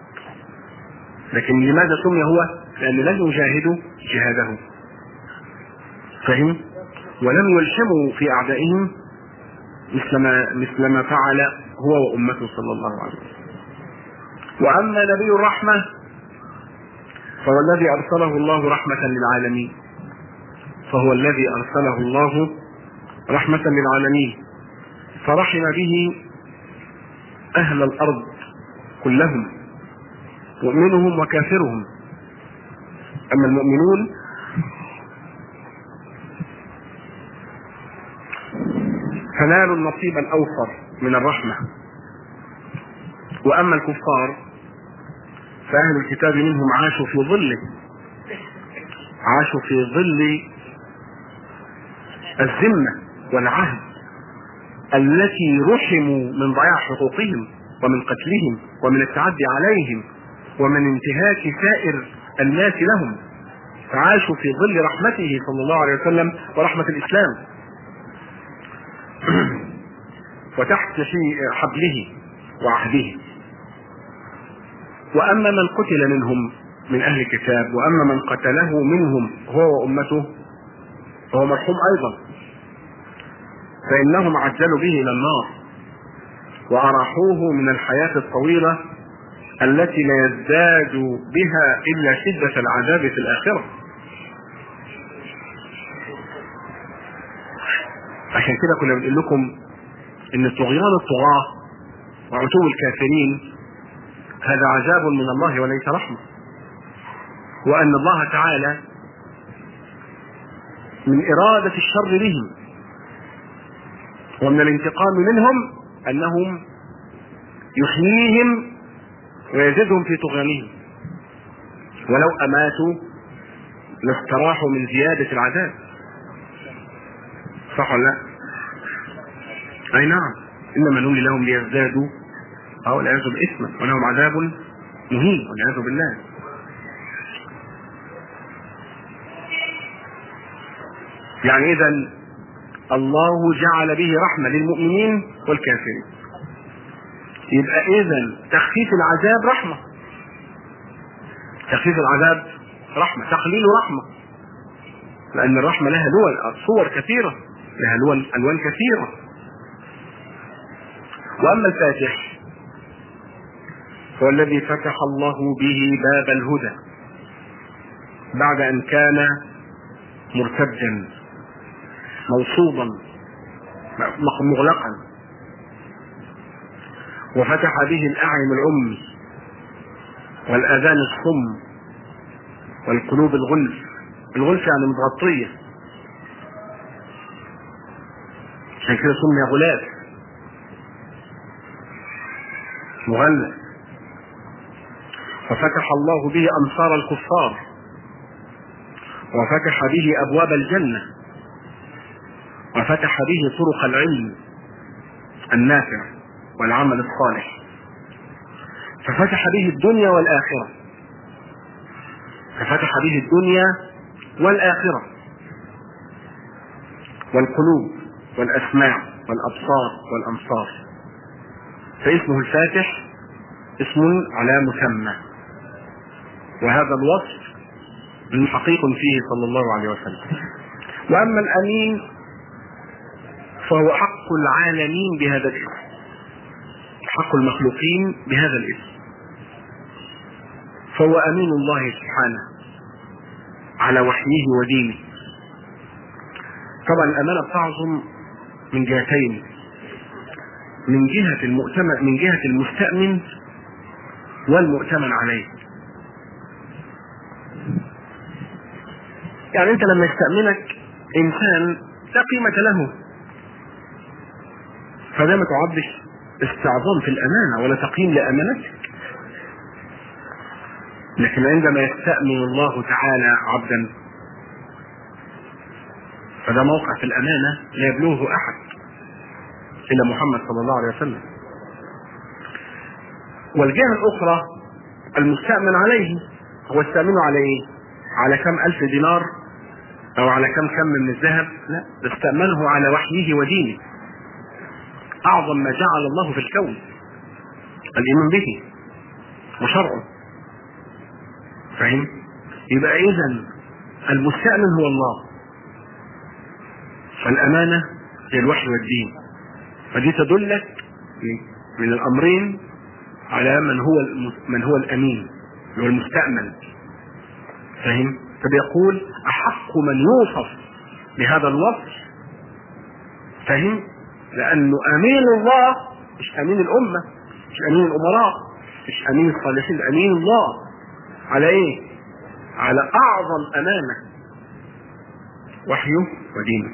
لكن لماذا سمي هو؟ لأن لم يجاهدوا جهاده فهم؟ ولم يلحموا في أعدائهم مثل ما مثل ما فعل هو وأمته صلى الله عليه وسلم وأما نبي الرحمة فهو الذي أرسله الله رحمة للعالمين فهو الذي أرسله الله رحمة للعالمين فرحم به أهل الأرض كلهم مؤمنهم وكافرهم أما المؤمنون فنالوا النصيب الأوفر من الرحمة وأما الكفار فأهل الكتاب منهم عاشوا في ظله عاشوا في ظل الذمة والعهد التي رحموا من ضياع حقوقهم ومن قتلهم ومن التعدي عليهم ومن انتهاك سائر الناس لهم فعاشوا في ظل رحمته صلى الله عليه وسلم ورحمة الإسلام وتحت حبله وعهده وأما من قتل منهم من أهل الكتاب وأما من قتله منهم هو وأمته فهو مرحوم أيضا فإنهم عجلوا به إلى النار وأراحوه من الحياة الطويلة التي لا يزداد بها إلا شدة العذاب في الآخرة عشان كده كنا بنقول لكم ان طغيان الطغاة وعتو الكافرين هذا عذاب من الله وليس رحمة وأن الله تعالى من إرادة الشر بهم ومن الانتقام منهم أنهم يحييهم ويزيدهم في طغيانهم ولو أماتوا لاستراحوا من زيادة العذاب صح ولا لا؟ أي نعم إنما نولي لهم ليزدادوا أو العياذ بالإثم ولهم عذاب مهين والعياذ بالله يعني إذا الله جعل به رحمة للمؤمنين والكافرين يبقى إذا تخفيف العذاب رحمة تخفيف العذاب رحمة تقليل رحمة لأن الرحمة لها لون صور كثيرة لها لون ألوان كثيرة وأما الفاتح هو الذي فتح الله به باب الهدى بعد أن كان مرتدا موصوبا مغلقا وفتح به الأعين العمي والآذان الصم والقلوب الغلف الغلف يعني متغطية عشان كده سمي غلاف مغلف ففتح الله به أمصار الكفار وفتح به أبواب الجنة وفتح به طرق العلم النافع والعمل الصالح ففتح به الدنيا والآخرة ففتح به الدنيا والآخرة والقلوب والأسماع والأبصار والأمصار فاسمه الفاتح اسم على مسمى وهذا الوصف حقيق فيه صلى الله عليه وسلم واما الامين فهو حق العالمين بهذا الاسم حق المخلوقين بهذا الاسم فهو امين الله سبحانه على وحيه ودينه طبعا الامانه بتعظم من جهتين من جهه المؤتمن من جهه المستامن والمؤتمن عليه يعني انت لما يستأمنك انسان لا قيمة له فده ما تعدش استعظام في الأمانة ولا تقييم لأمانتك لكن عندما يستأمن الله تعالى عبدا فده موقع في الأمانة لا يبلغه أحد إلا محمد صلى الله عليه وسلم والجهة الأخرى المستأمن عليه هو استأمن على إيه؟ على كم ألف دينار أو على كم كم من الذهب لا ده استأمنه على وحيه ودينه أعظم ما جعل الله في الكون الإيمان به وشرعه فاهم؟ يبقى إذا المستأمن هو الله فالأمانة هي الوحي والدين فدي تدلك من الأمرين على من هو من هو الأمين اللي هو المستأمن فاهم؟ فبيقول أحق من يوصف بهذا الوصف فاهم؟ لأنه أمين الله مش أمين الأمة مش أمين الأمراء مش أمين الصالحين أمين الله على إيه؟ على أعظم أمانة وحيه ودينه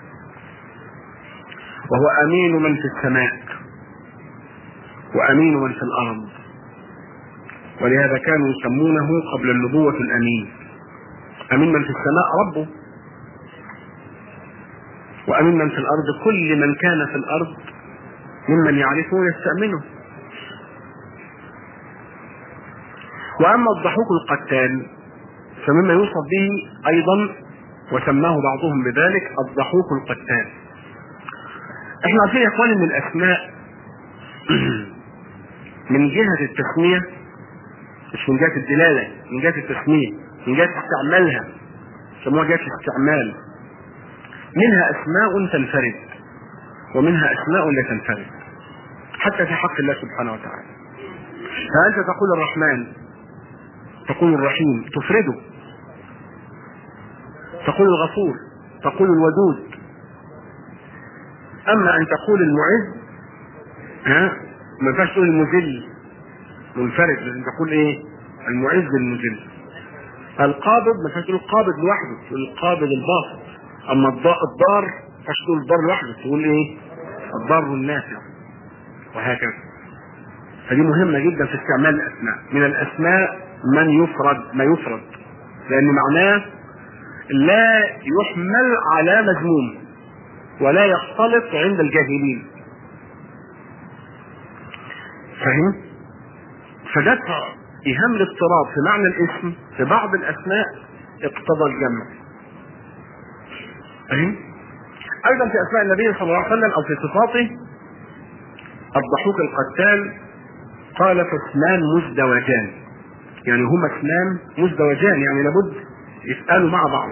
وهو أمين من في السماء وأمين من في الأرض ولهذا كانوا يسمونه قبل النبوة الأمين أمين من في السماء ربه وأمين من في الأرض كل من كان في الأرض ممن يعرفه يستأمنه وأما الضحوك القتال فمما يوصف به أيضا وسماه بعضهم بذلك الضحوك القتال احنا عارفين يا اخواني ان الاسماء من جهة التسمية مش من جهة الدلالة من جهة التسمية من جهة استعمالها يسموها جهة الاستعمال منها اسماء تنفرد ومنها اسماء لا تنفرد حتى في حق الله سبحانه وتعالى فأنت تقول الرحمن تقول الرحيم تفرده تقول الغفور تقول الودود اما ان تقول المعز ها ما ينفعش تقول المذل منفرد لازم تقول ايه المعز المذل القابض ما ينفعش تقول القابض لوحده تقول القابض الباسط اما الضار ما ينفعش تقول الضار لوحده تقول ايه الضار النافع وهكذا فدي مهمة جدا في استعمال الأسماء من الأسماء من يفرد ما يفرد لأن معناه لا يحمل على مذموم ولا يختلط عند الجاهلين فهم فدفع إيهام الاضطراب في معنى الاسم في بعض الأسماء اقتضى الجمع فهم أيضا في أسماء النبي صلى الله عليه وسلم أو في صفاته الضحوك القتال قال فاسمان مزدوجان يعني هما اسمان مزدوجان يعني لابد يسألوا مع بعض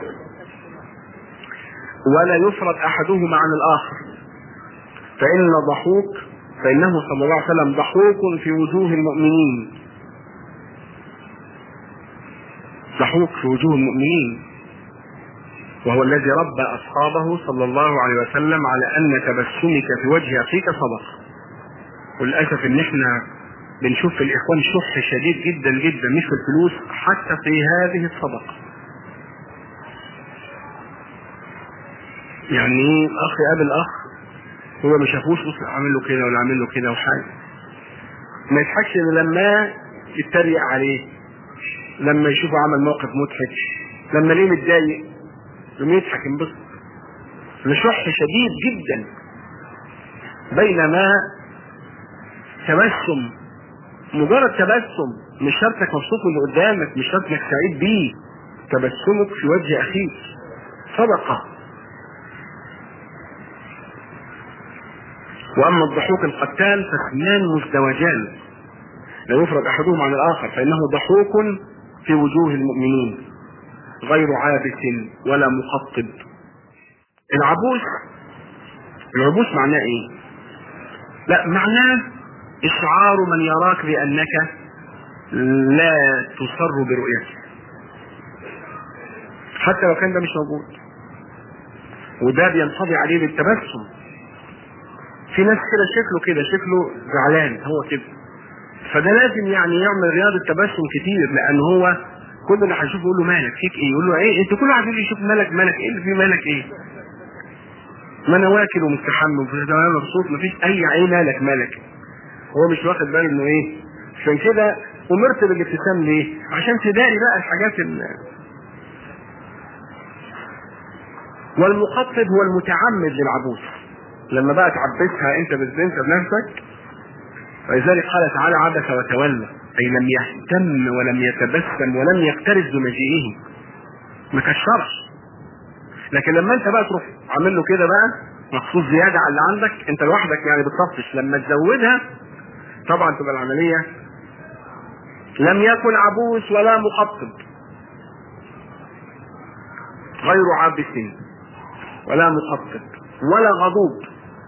ولا يفرد احدهما عن الاخر فان ضحوك فانه صلى الله عليه وسلم ضحوك في وجوه المؤمنين ضحوك في وجوه المؤمنين وهو الذي ربى اصحابه صلى الله عليه وسلم على ان تبسمك في وجه اخيك صدقه وللاسف ان احنا بنشوف في الاخوان شح شديد جدا جدا مش في الفلوس حتى في هذه الصدقه يعني ايه اخ يقابل اخ هو ما شافوش بص عامل له كده ولا عامل له كده وحاجه ما يضحكش الا لما يتريق عليه لما يشوفه عمل موقف مضحك لما ليه متضايق يقوم يضحك ينبسط لشح شديد جدا بينما تبسم مجرد تبسم مش شرط انك مبسوط من اللي قدامك مش شرط انك سعيد بيه تبسمك في وجه اخيك صدقه واما الضحوك القتال فاثنان مزدوجان لا يفرد احدهما عن الاخر فانه ضحوك في وجوه المؤمنين غير عابس ولا مخطب العبوس العبوس معناه ايه لا معناه اشعار من يراك بانك لا تسر برؤيته حتى لو كان ده مش موجود وده بينقضي عليه بالتبسم في ناس كده شكله كده شكله زعلان هو كده فده لازم يعني يعمل رياضة تبسم كتير لان هو كل اللي هيشوفه يقول له مالك فيك ايه يقول له ايه انت كل واحد يجي يشوف مالك مالك ايه اللي في مالك ايه ما انا واكل ومستحمل وفي تمام مبسوط مفيش اي عينه لك ملك هو مش واخد باله انه ايه عشان كده امرت بالابتسام ليه عشان تداري بقى الحاجات ال والمخطب هو المتعمد للعبوس لما بقى تعبسها انت انت بنفسك ولذلك قال تعالى عبس وتولى اي لم يهتم ولم يتبسم ولم يقترب بمجيئه ما كشرش لكن لما انت بقى تروح عامل له كده بقى مخصوص زياده على اللي عندك انت لوحدك يعني بتصفش لما تزودها طبعا تبقى العمليه لم يكن عبوس ولا مخطب غير عابس ولا مخطب ولا غضوب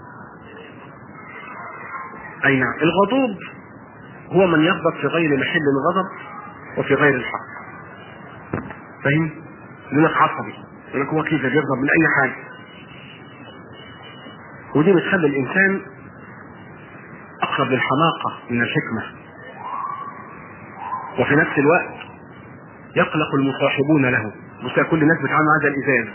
اي نعم الغضوب هو من يغضب في غير محل الغضب وفي غير الحق فاهم؟ يقول لك عصبي يقول لك هو كده بيغضب من اي حاجه ودي بتخلي الانسان اقرب للحماقه من الحكمه وفي نفس الوقت يقلق المصاحبون له بس كل الناس بتعامل هذا الازاز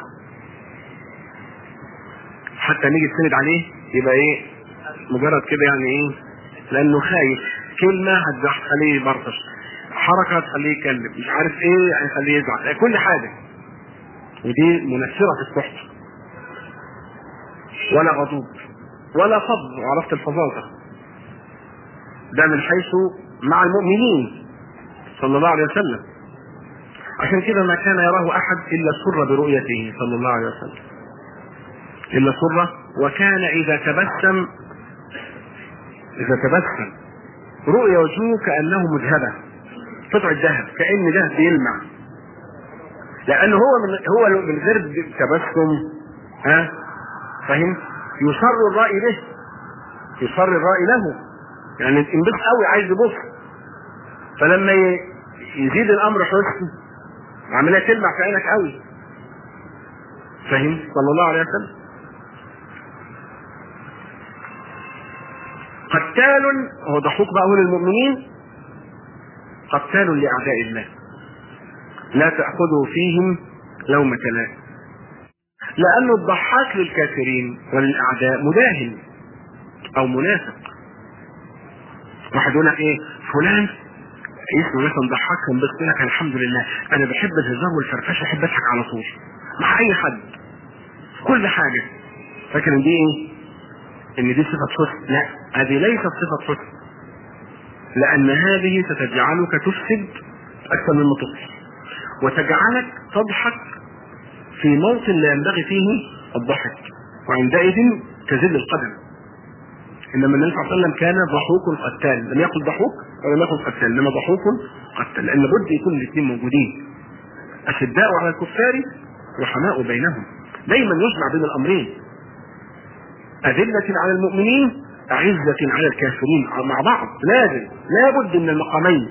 حتى نيجي تسند عليه يبقى ايه مجرد كده يعني ايه لانه خايف كلمه هتخليه يبرطش حركه تخليه يتكلم مش عارف ايه هيخليه يزعل كل حاجه ودي منفره في الصحبه ولا غضوب ولا فض وعرفت الفظاظه ده من حيث مع المؤمنين صلى الله عليه وسلم عشان كده ما كان يراه احد الا سر برؤيته صلى الله عليه وسلم الا سر وكان اذا تبسم اذا تبسم رؤيا وجهه كانه مذهبه قطع الذهب كان ده بيلمع لانه هو من هو من غير تبسم ها فاهم يصر الرأي به يصر الرأي له يعني انبسط قوي عايز يبص فلما يزيد الامر حسن عمليه تلمع في عينك قوي فاهم صلى الله عليه وسلم قتال هو ضحوك بقى هو للمؤمنين قتال لاعداء الله لا تاخذوا فيهم لومه لائم لانه الضحاك للكافرين وللاعداء مداهن او منافق واحد يقول لك ايه فلان اسمه مثلا ضحاك بس لك الحمد لله انا بحب الهزار والفرفشه احب اضحك على طول مع اي حد في كل حاجه فاكر ان دي ايه؟ ان دي صفه حسن لا هذه ليست صفه حسن لان هذه ستجعلك تفسد اكثر مما تصلح وتجعلك تضحك في موطن لا ينبغي فيه الضحك وعندئذ تزل القدم انما النبي صلى الله عليه وسلم كان ضحوك قتال لم يقل ضحوك ولم يقل قتال انما ضحوك قتال لان بد يكون الاثنين موجودين اشداء على الكفار رحماء بينهم دايما يجمع بين الامرين أذلة على المؤمنين أعزة على الكافرين مع بعض لازم لابد من المقامين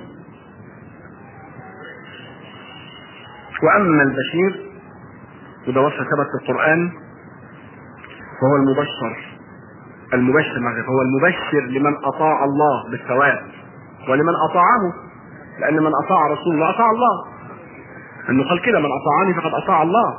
وأما البشير وده وصف ثبت في القرآن فهو المبشر المبشر معذرة هو المبشر لمن أطاع الله بالثواب ولمن أطاعه لأن من أطاع رسول الله أطاع الله أنه قال كده من أطاعني فقد أطاع الله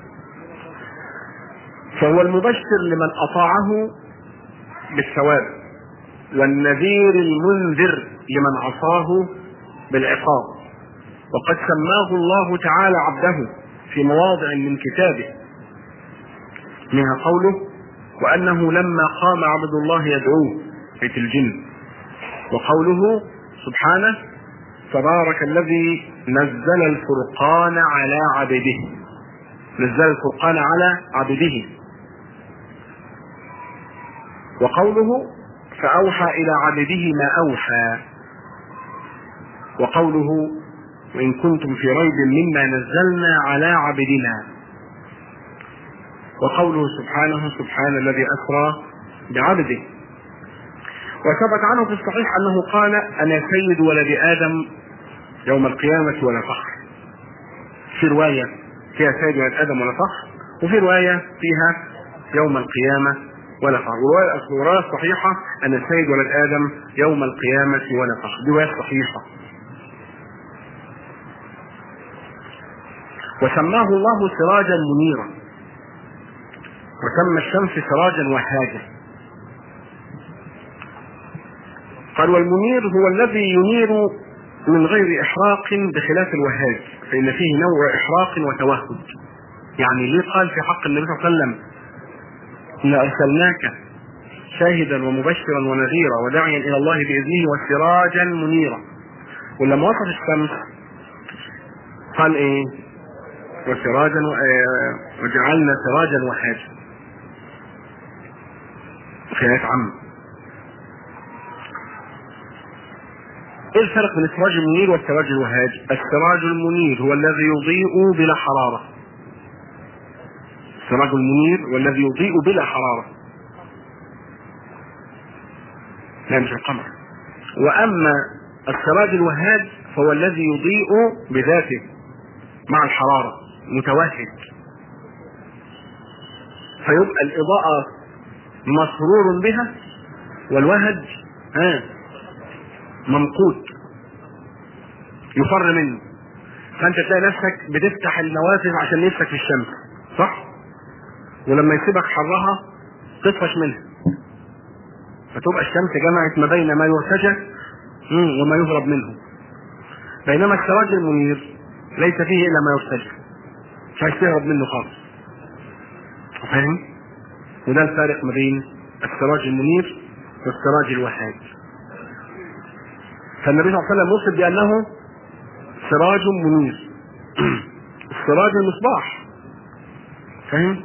فهو المبشر لمن أطاعه بالثواب والنذير المنذر لمن عصاه بالعقاب وقد سماه الله تعالى عبده في مواضع من كتابه منها قوله وأنه لما قام عبد الله يدعوه بيت الجن وقوله سبحانه تبارك الذي نزل الفرقان على عبده نزل الفرقان على عبده وقوله فأوحى إلى عبده ما أوحى وقوله وإن كنتم في ريب مما نزلنا على عبدنا وقوله سبحانه سبحان الذي أسرى بعبده وثبت عنه في الصحيح أنه قال أنا سيد ولد آدم يوم القيامة ولا فخر في رواية فيها سيد ولد آدم ولا فخر وفي رواية فيها يوم القيامة ولا فخر والرواية الصحيحة أن السيد ولد آدم يوم القيامة ولا فخر دي رواية صحيحة وسماه الله سراجا منيرا سمى الشمس سراجا وهاجا قال والمنير هو الذي ينير من غير إحراق بخلاف الوهاج فإن فيه نوع إحراق وتوهج يعني ليه قال في حق النبي صلى الله عليه وسلم إن أرسلناك شاهدا ومبشرا ونذيرا وداعيا إلى الله بإذنه وسراجا منيرا ولما وصف الشمس قال إيه وسراجا وجعلنا سراجا وحاجا في آيات عامة ايه الفرق بين السراج المنير والسراج الوهاج؟ السراج المنير هو الذي يضيء بلا حرارة. السراج المنير هو الذي يضيء بلا حرارة. لا مش القمر. وأما السراج الوهاج فهو الذي يضيء بذاته مع الحرارة متوهج. فيبقى الإضاءة مسرور بها والوهج ها ممقوت يفر منه فانت تلاقي نفسك بتفتح النوافذ عشان نفسك في الشمس صح ولما يسيبك حرها تطفش منها فتبقى الشمس جمعت ما بين ما يرتجى وما يهرب منه بينما السراج المنير ليس فيه الا ما يرتجى مش عايز تهرب منه خالص فاهم وده الفارق ما بين السراج المنير والسراج الوهاج فالنبي صلى الله عليه وسلم وصف بانه سراج منير السراج المصباح فاهم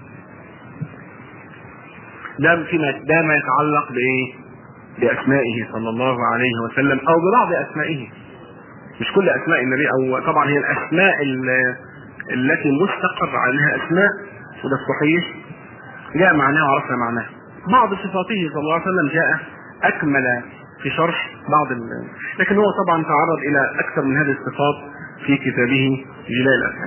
ده فيما ده ما يتعلق بايه باسمائه صلى الله عليه وسلم او ببعض اسمائه مش كل اسماء النبي او طبعا هي الاسماء التي مستقر عليها اسماء وده الصحيح جاء معناه وعرفنا معناه بعض صفاته صلى الله عليه وسلم جاء اكمل في شرح بعض ال... لكن هو طبعا تعرض الى اكثر من هذه الصفات في كتابه جلاء الافهام.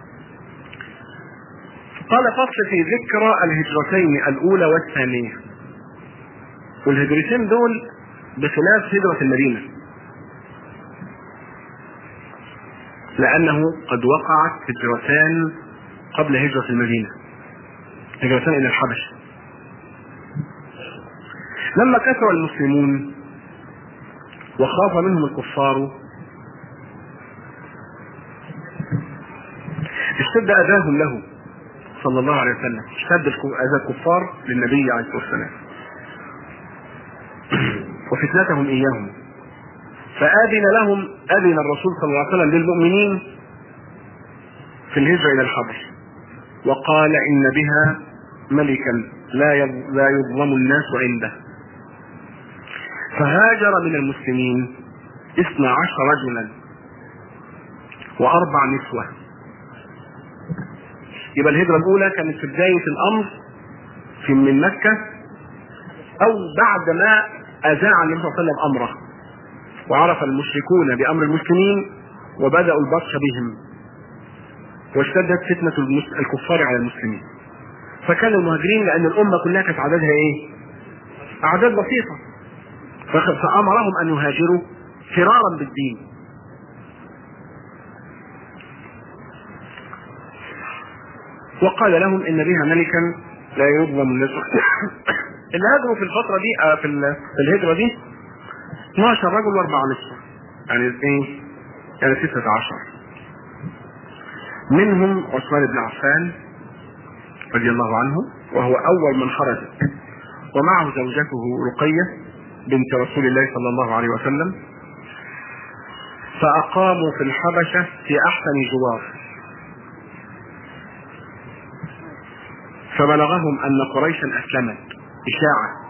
قال فصل في ذكرى الهجرتين الاولى والثانيه. والهجرتين دول بخلاف هجرة المدينة. لأنه قد وقعت هجرتان قبل هجرة المدينة. هجرتان إلى الحبشة. لما كثر المسلمون وخاف منهم الكفار اشتد اذاهم له صلى الله عليه وسلم اشتد اذى الكفار للنبي عليه الصلاه والسلام وفتنتهم اياهم فاذن لهم اذن الرسول صلى الله عليه وسلم للمؤمنين في الهجره الى الحبش وقال ان بها ملكا لا لا يظلم الناس عنده فهاجر من المسلمين اثنا عشر رجلا واربع نسوة يبقى الهجرة الاولى كانت في بداية الامر في من مكة او بعد ما اذاع النبي صلى الله عليه وسلم امره وعرف المشركون بامر المسلمين وبدأوا البطش بهم واشتدت فتنة الكفار على المسلمين فكانوا المهاجرين لان الامة كلها كانت عددها ايه اعداد بسيطة فامرهم ان يهاجروا فرارا بالدين وقال لهم ان بها ملكا لا يظلم الناس اللي هاجروا في الفتره دي في في الهجره دي 12 رجل واربع نسوة يعني ايه؟ يعني 16 منهم عثمان بن عفان رضي الله عنه وهو اول من خرج ومعه زوجته رقيه بنت رسول الله صلى الله عليه وسلم فأقاموا في الحبشة في أحسن جوار فبلغهم أن قريشا أسلمت إشاعة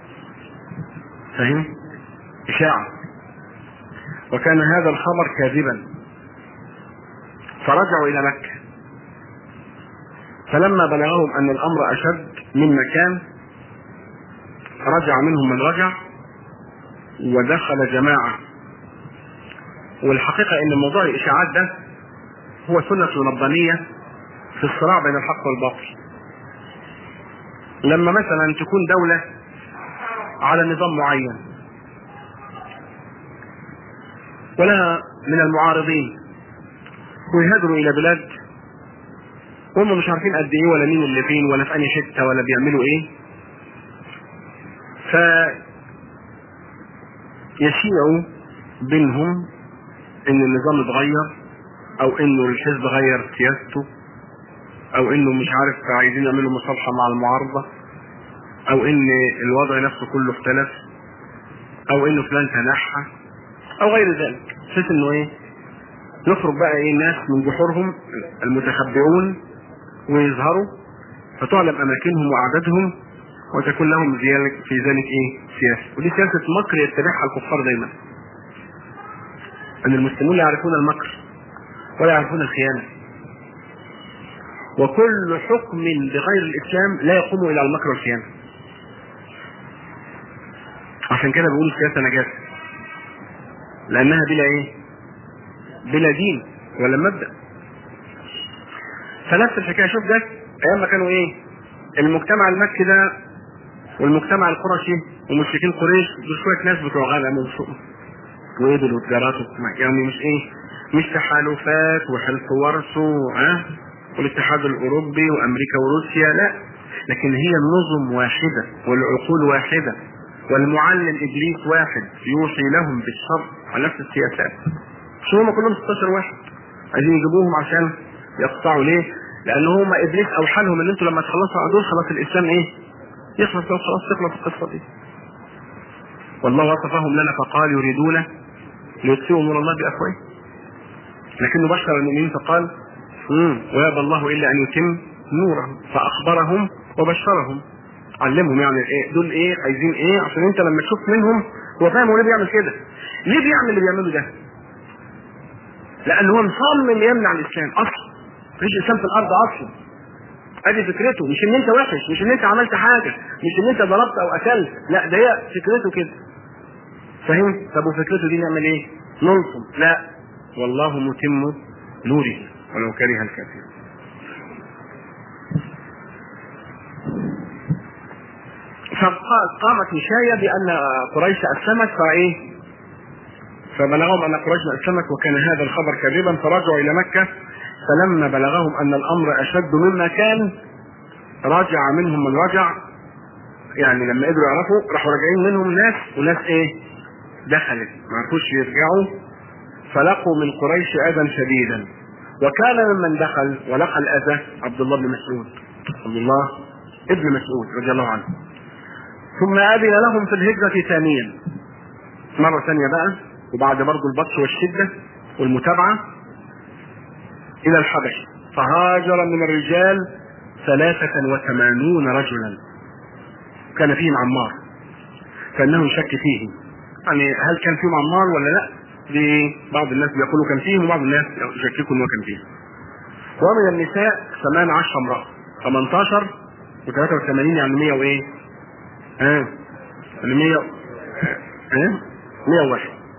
فهم؟ إشاعة وكان هذا الخبر كاذبا فرجعوا إلى مكة فلما بلغهم أن الأمر أشد من مكان رجع منهم من رجع ودخل جماعة والحقيقة ان موضوع الاشاعات ده هو سنة ربانية في الصراع بين الحق والباطل لما مثلا تكون دولة على نظام معين ولها من المعارضين ويهاجروا الى بلاد وهم مش عارفين قد ايه ولا مين اللي فين ولا في انهي حته ولا بيعملوا ايه ف يشيعوا بينهم ان النظام اتغير او انه الحزب غير سياسته او انه مش عارف عايزين يعملوا مصالحه مع المعارضه او ان الوضع نفسه كله اختلف او انه فلان تنحى او غير ذلك بحيث انه ايه يخرج بقى ايه ناس من جحورهم المتخبئون ويظهروا فتعلم اماكنهم واعدادهم وتكون لهم في ذلك ايه سياسه ودي سياسه مكر يتبعها الكفار دايما ان المسلمون يعرفون المكر ولا يعرفون الخيانه وكل حكم بغير الاسلام لا يقوم الى المكر والخيانه عشان كده بيقولوا السياسه نجاسه لانها بلا ايه بلا دين ولا مبدا فنفس الحكايه شوف ده ايام ما كانوا ايه المجتمع المكي ده والمجتمع القرشي ومشركين قريش دول شويه ناس بتوع غنم وإبل وتجارات يعني مش ايه مش تحالفات وحلف ورث ها والاتحاد الاوروبي وامريكا وروسيا لا لكن هي النظم واحده والعقول واحده والمعلم ابليس واحد يوحي لهم بالشر على نفس السياسات مش هم كلهم 16 واحد عايزين يجيبوهم عشان يقطعوا ليه؟ لان هم ابليس اوحى لهم ان انتوا لما تخلصوا على دول خلاص الاسلام ايه؟ يخلص لو خلاص تخلص القصه دي. والله وصفهم لنا فقال يريدون ليطفئوا نور الله بافواههم. لكنه بشر المؤمنين فقال امم ويابى الله الا ان يتم نوره فاخبرهم وبشرهم علمهم يعني ايه دول ايه عايزين ايه عشان انت لما تشوف منهم هو فاهم هو ليه بيعمل كده ليه بيعمل اللي بيعمله ده لان هو مصمم يمنع الاسلام اصلا مفيش اسلام في الارض اصلا ادي فكرته مش ان انت وحش مش ان انت عملت حاجه مش ان انت ضربت او اكلت لا ده هي فكرته كده فاهم طب وفكرته دي نعمل ايه ننصم لا والله متم نوره ولو كره الكافرون فقامت مشاية بأن قريش أسلمت فإيه؟ فبلغهم أن قريش أسلمت وكان هذا الخبر كاذبا فرجعوا إلى مكة فلما بلغهم أن الأمر أشد مما كان رجع منهم من رجع يعني لما قدروا يعرفوا راحوا راجعين منهم ناس وناس إيه؟ دخلت ما عرفوش يرجعوا فلقوا من قريش أذى شديدا وكان ممن دخل ولقى الأذى عبد الله بن مسعود عبد الله ابن مسعود رضي الله عنه ثم أذن لهم في الهجرة ثانيا مرة ثانية بقى وبعد برضه البطش والشدة والمتابعة إلى الحبش فهاجر من الرجال ثلاثة وثمانون رجلا كان فيهم عمار كأنه شك فيه يعني هل كان فيهم عمار ولا لا دي بعض الناس بيقولوا كان فيهم وبعض الناس يشككوا انه كان فيهم ومن النساء 18 امرأة 18 و83 يعني 100 وايه؟ ها 100 ها 101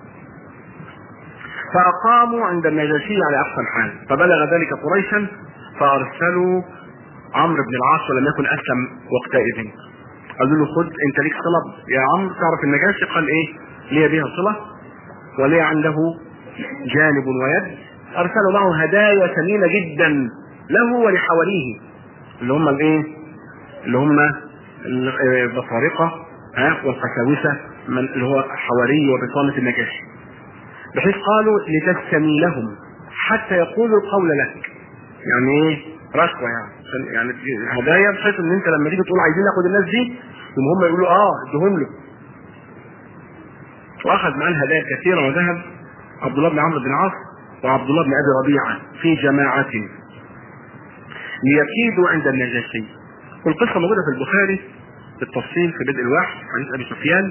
فأقاموا عند النجاشي على أحسن حال فبلغ ذلك قريشا فأرسلوا عمرو بن العاص ولم يكن أسلم وقتئذ قالوا له خد أنت ليك صلة يا عمرو تعرف النجاشي قال إيه لي بها صلة ولي عنده جانب ويد أرسلوا معه هدايا ثمينة جدا له ولحواريه اللي هم الايه اللي هم البطارقة ها والقساوسة من اللي هو حواري وبطانة النجاشي بحيث قالوا لتستمي لهم حتى يقولوا القول لك يعني ايه رشوة يعني يعني هدايا بحيث ان انت لما تيجي تقول عايزين ناخد الناس دي ثم هم يقولوا اه ادهم له واخذ معاه الهدايا الكثيرة وذهب عبد الله بن عمرو بن العاص وعبد الله بن ابي ربيعه في جماعه ليكيدوا عند النجاشي والقصه موجوده في البخاري بالتفصيل في بدء الوحي حديث ابي سفيان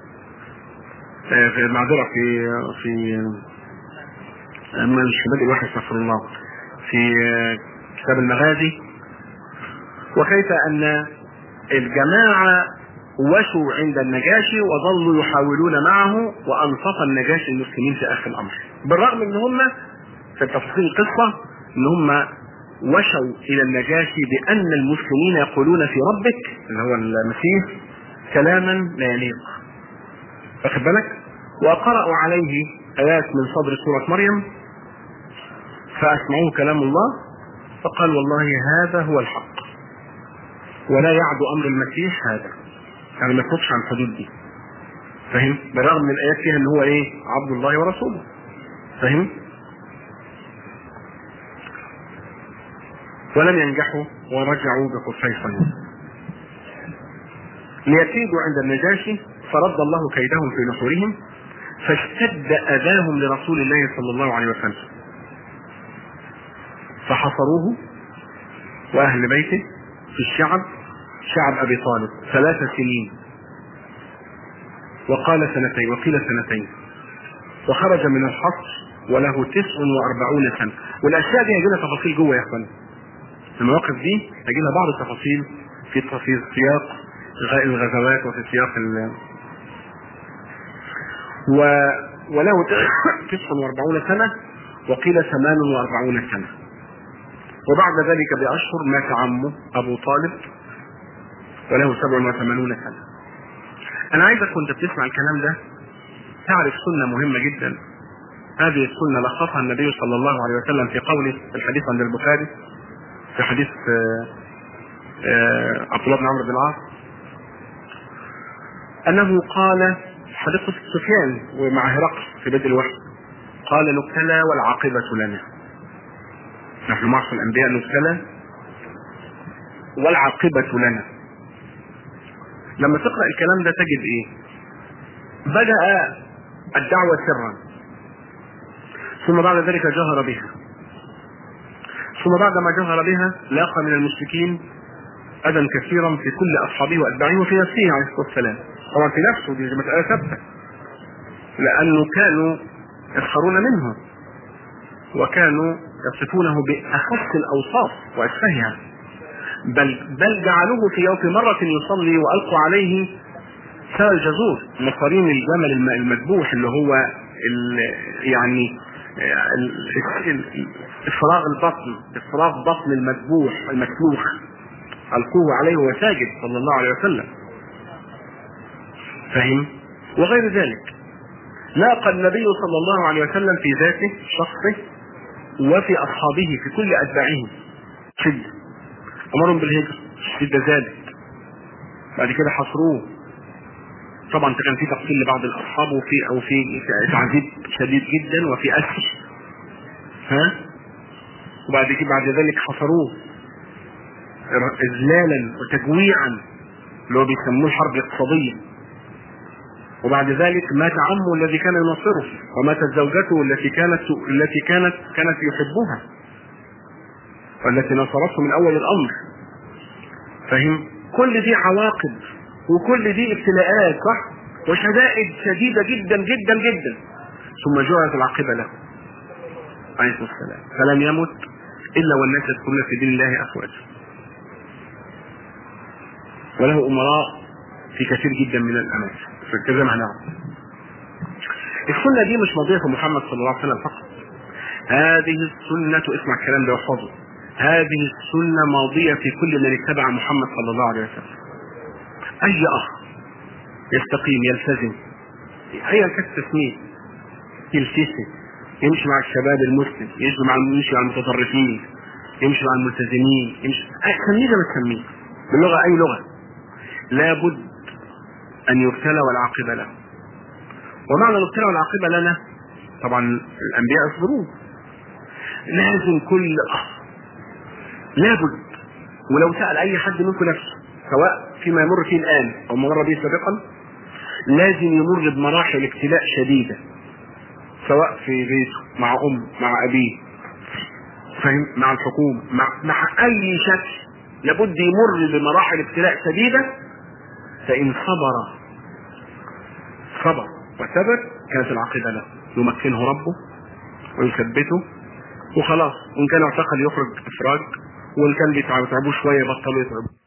في معذره في في مش في بدء الوحي استغفر الله في كتاب المغازي وكيف ان الجماعه وشوا عند النجاشي وظلوا يحاولون معه وانصف النجاشي المسلمين في اخر الامر بالرغم ان هم في تفاصيل القصه ان هم وشوا الى النجاشي بان المسلمين يقولون في ربك اللي هو المسيح كلاما لا يليق واخد بالك وقرأوا عليه ايات من صدر سورة مريم فاسمعوه كلام الله فقال والله هذا هو الحق ولا يعد امر المسيح هذا يعني ما يخرجش عن الحدود دي فاهم بالرغم من الايات فيها ان هو ايه عبد الله ورسوله فاهم ولم ينجحوا ورجعوا بخفي صنيع ليكيدوا عند النجاشي فرد الله كيدهم في نحورهم فاشتد اذاهم لرسول الله صلى الله عليه وسلم فحصروه واهل بيته في الشعب شعب ابي طالب ثلاث سنين وقال سنتين وقيل سنتين وخرج من الحصر وله تسع واربعون سنه والاشياء دي هيجي لها تفاصيل جوه يا اخوان المواقف دي هيجي لها بعض التفاصيل في في سياق الغزوات وفي سياق ال و وله تسع واربعون سنه وقيل ثمان واربعون سنه وبعد ذلك باشهر مات عمه ابو طالب وله سبع وثمانون سنه انا عايزك وانت بتسمع الكلام ده تعرف سنه مهمه جدا هذه السنه لخصها النبي صلى الله عليه وسلم في قوله في الحديث عند البخاري في حديث عبد الله بن عمرو بن العاص انه قال حديث سفيان ومع هرقل في بدء الوحي قال نبتلى والعاقبة لنا نحن معشر الأنبياء نبتلى والعاقبة لنا لما تقرأ الكلام ده تجد إيه بدأ الدعوة سرا ثم بعد ذلك جهر بها ثم بعدما جهر بها لاقى من المشركين أذى كثيرا في كل أصحابه وأتباعه وفي نفسه عليه الصلاة والسلام طبعا في نفسه دي مسألة ثابتة لأنه كانوا يسخرون منه وكانوا يصفونه بأخص الأوصاف وأشبهها بل بل جعلوه في يوم مرة يصلي وألقوا عليه سال الجزور مصارين الجمل المذبوح اللي هو ال يعني افراغ البطن افراغ بطن المذبوح المسلوخ القوه عليه وهو ساجد صلى الله عليه وسلم فهم وغير ذلك لاقى النبي صلى الله عليه وسلم في ذاته شخصه وفي اصحابه في كل اتباعه شده امرهم بالهجره الشده زادت بعد كده حصروه طبعا كان في تقتيل لبعض الاصحاب وفي او في تعذيب شديد جدا وفي اسر ها وبعد كده بعد ذلك حصروه اذلالا وتجويعا اللي هو بيسموه الحرب الاقتصاديه وبعد ذلك مات عمه الذي كان يناصره وماتت زوجته التي كانت التي كانت كانت يحبها والتي نصرته من اول الامر فهم كل دي عواقب وكل دي ابتلاءات صح وشدائد شديده جدا جدا جدا ثم جعلت العاقبه له عليه الصلاه والسلام فلم يمت الا والناس يدخلون في دين الله افواجا وله امراء في كثير جدا من الاماكن كذا ما نعرف السنه دي مش ماضيه محمد صلى الله عليه وسلم فقط هذه السنه اسمع الكلام ده واحفظه هذه السنه ماضيه في كل من اتبع محمد صلى الله عليه وسلم اي اخ يستقيم يلتزم ايا كان التسميه يلتزم يمشي مع الشباب المسلم يمشي مع يمشي مع المتطرفين يمشي مع الملتزمين يمشي سميه زي ما تسميه باللغه اي لغه لابد ان يبتلى والعاقبه له ومعنى الابتلاء والعاقبه لنا طبعا الانبياء يصبرون لازم كل اخ لابد ولو سال اي حد منكم نفسه سواء فيما يمر فيه الان او ما مر به سابقا لازم يمر بمراحل ابتلاء شديده سواء في بيته مع ام مع ابيه فهم مع الحكومه مع مع اي شكل لابد يمر بمراحل ابتلاء شديده فان صبر صبر وثبت كانت العاقبه له يمكنه ربه ويثبته وخلاص وان كان اعتقد يخرج افراج وان كان بيتعبوا شويه يبطلوا يتعبوا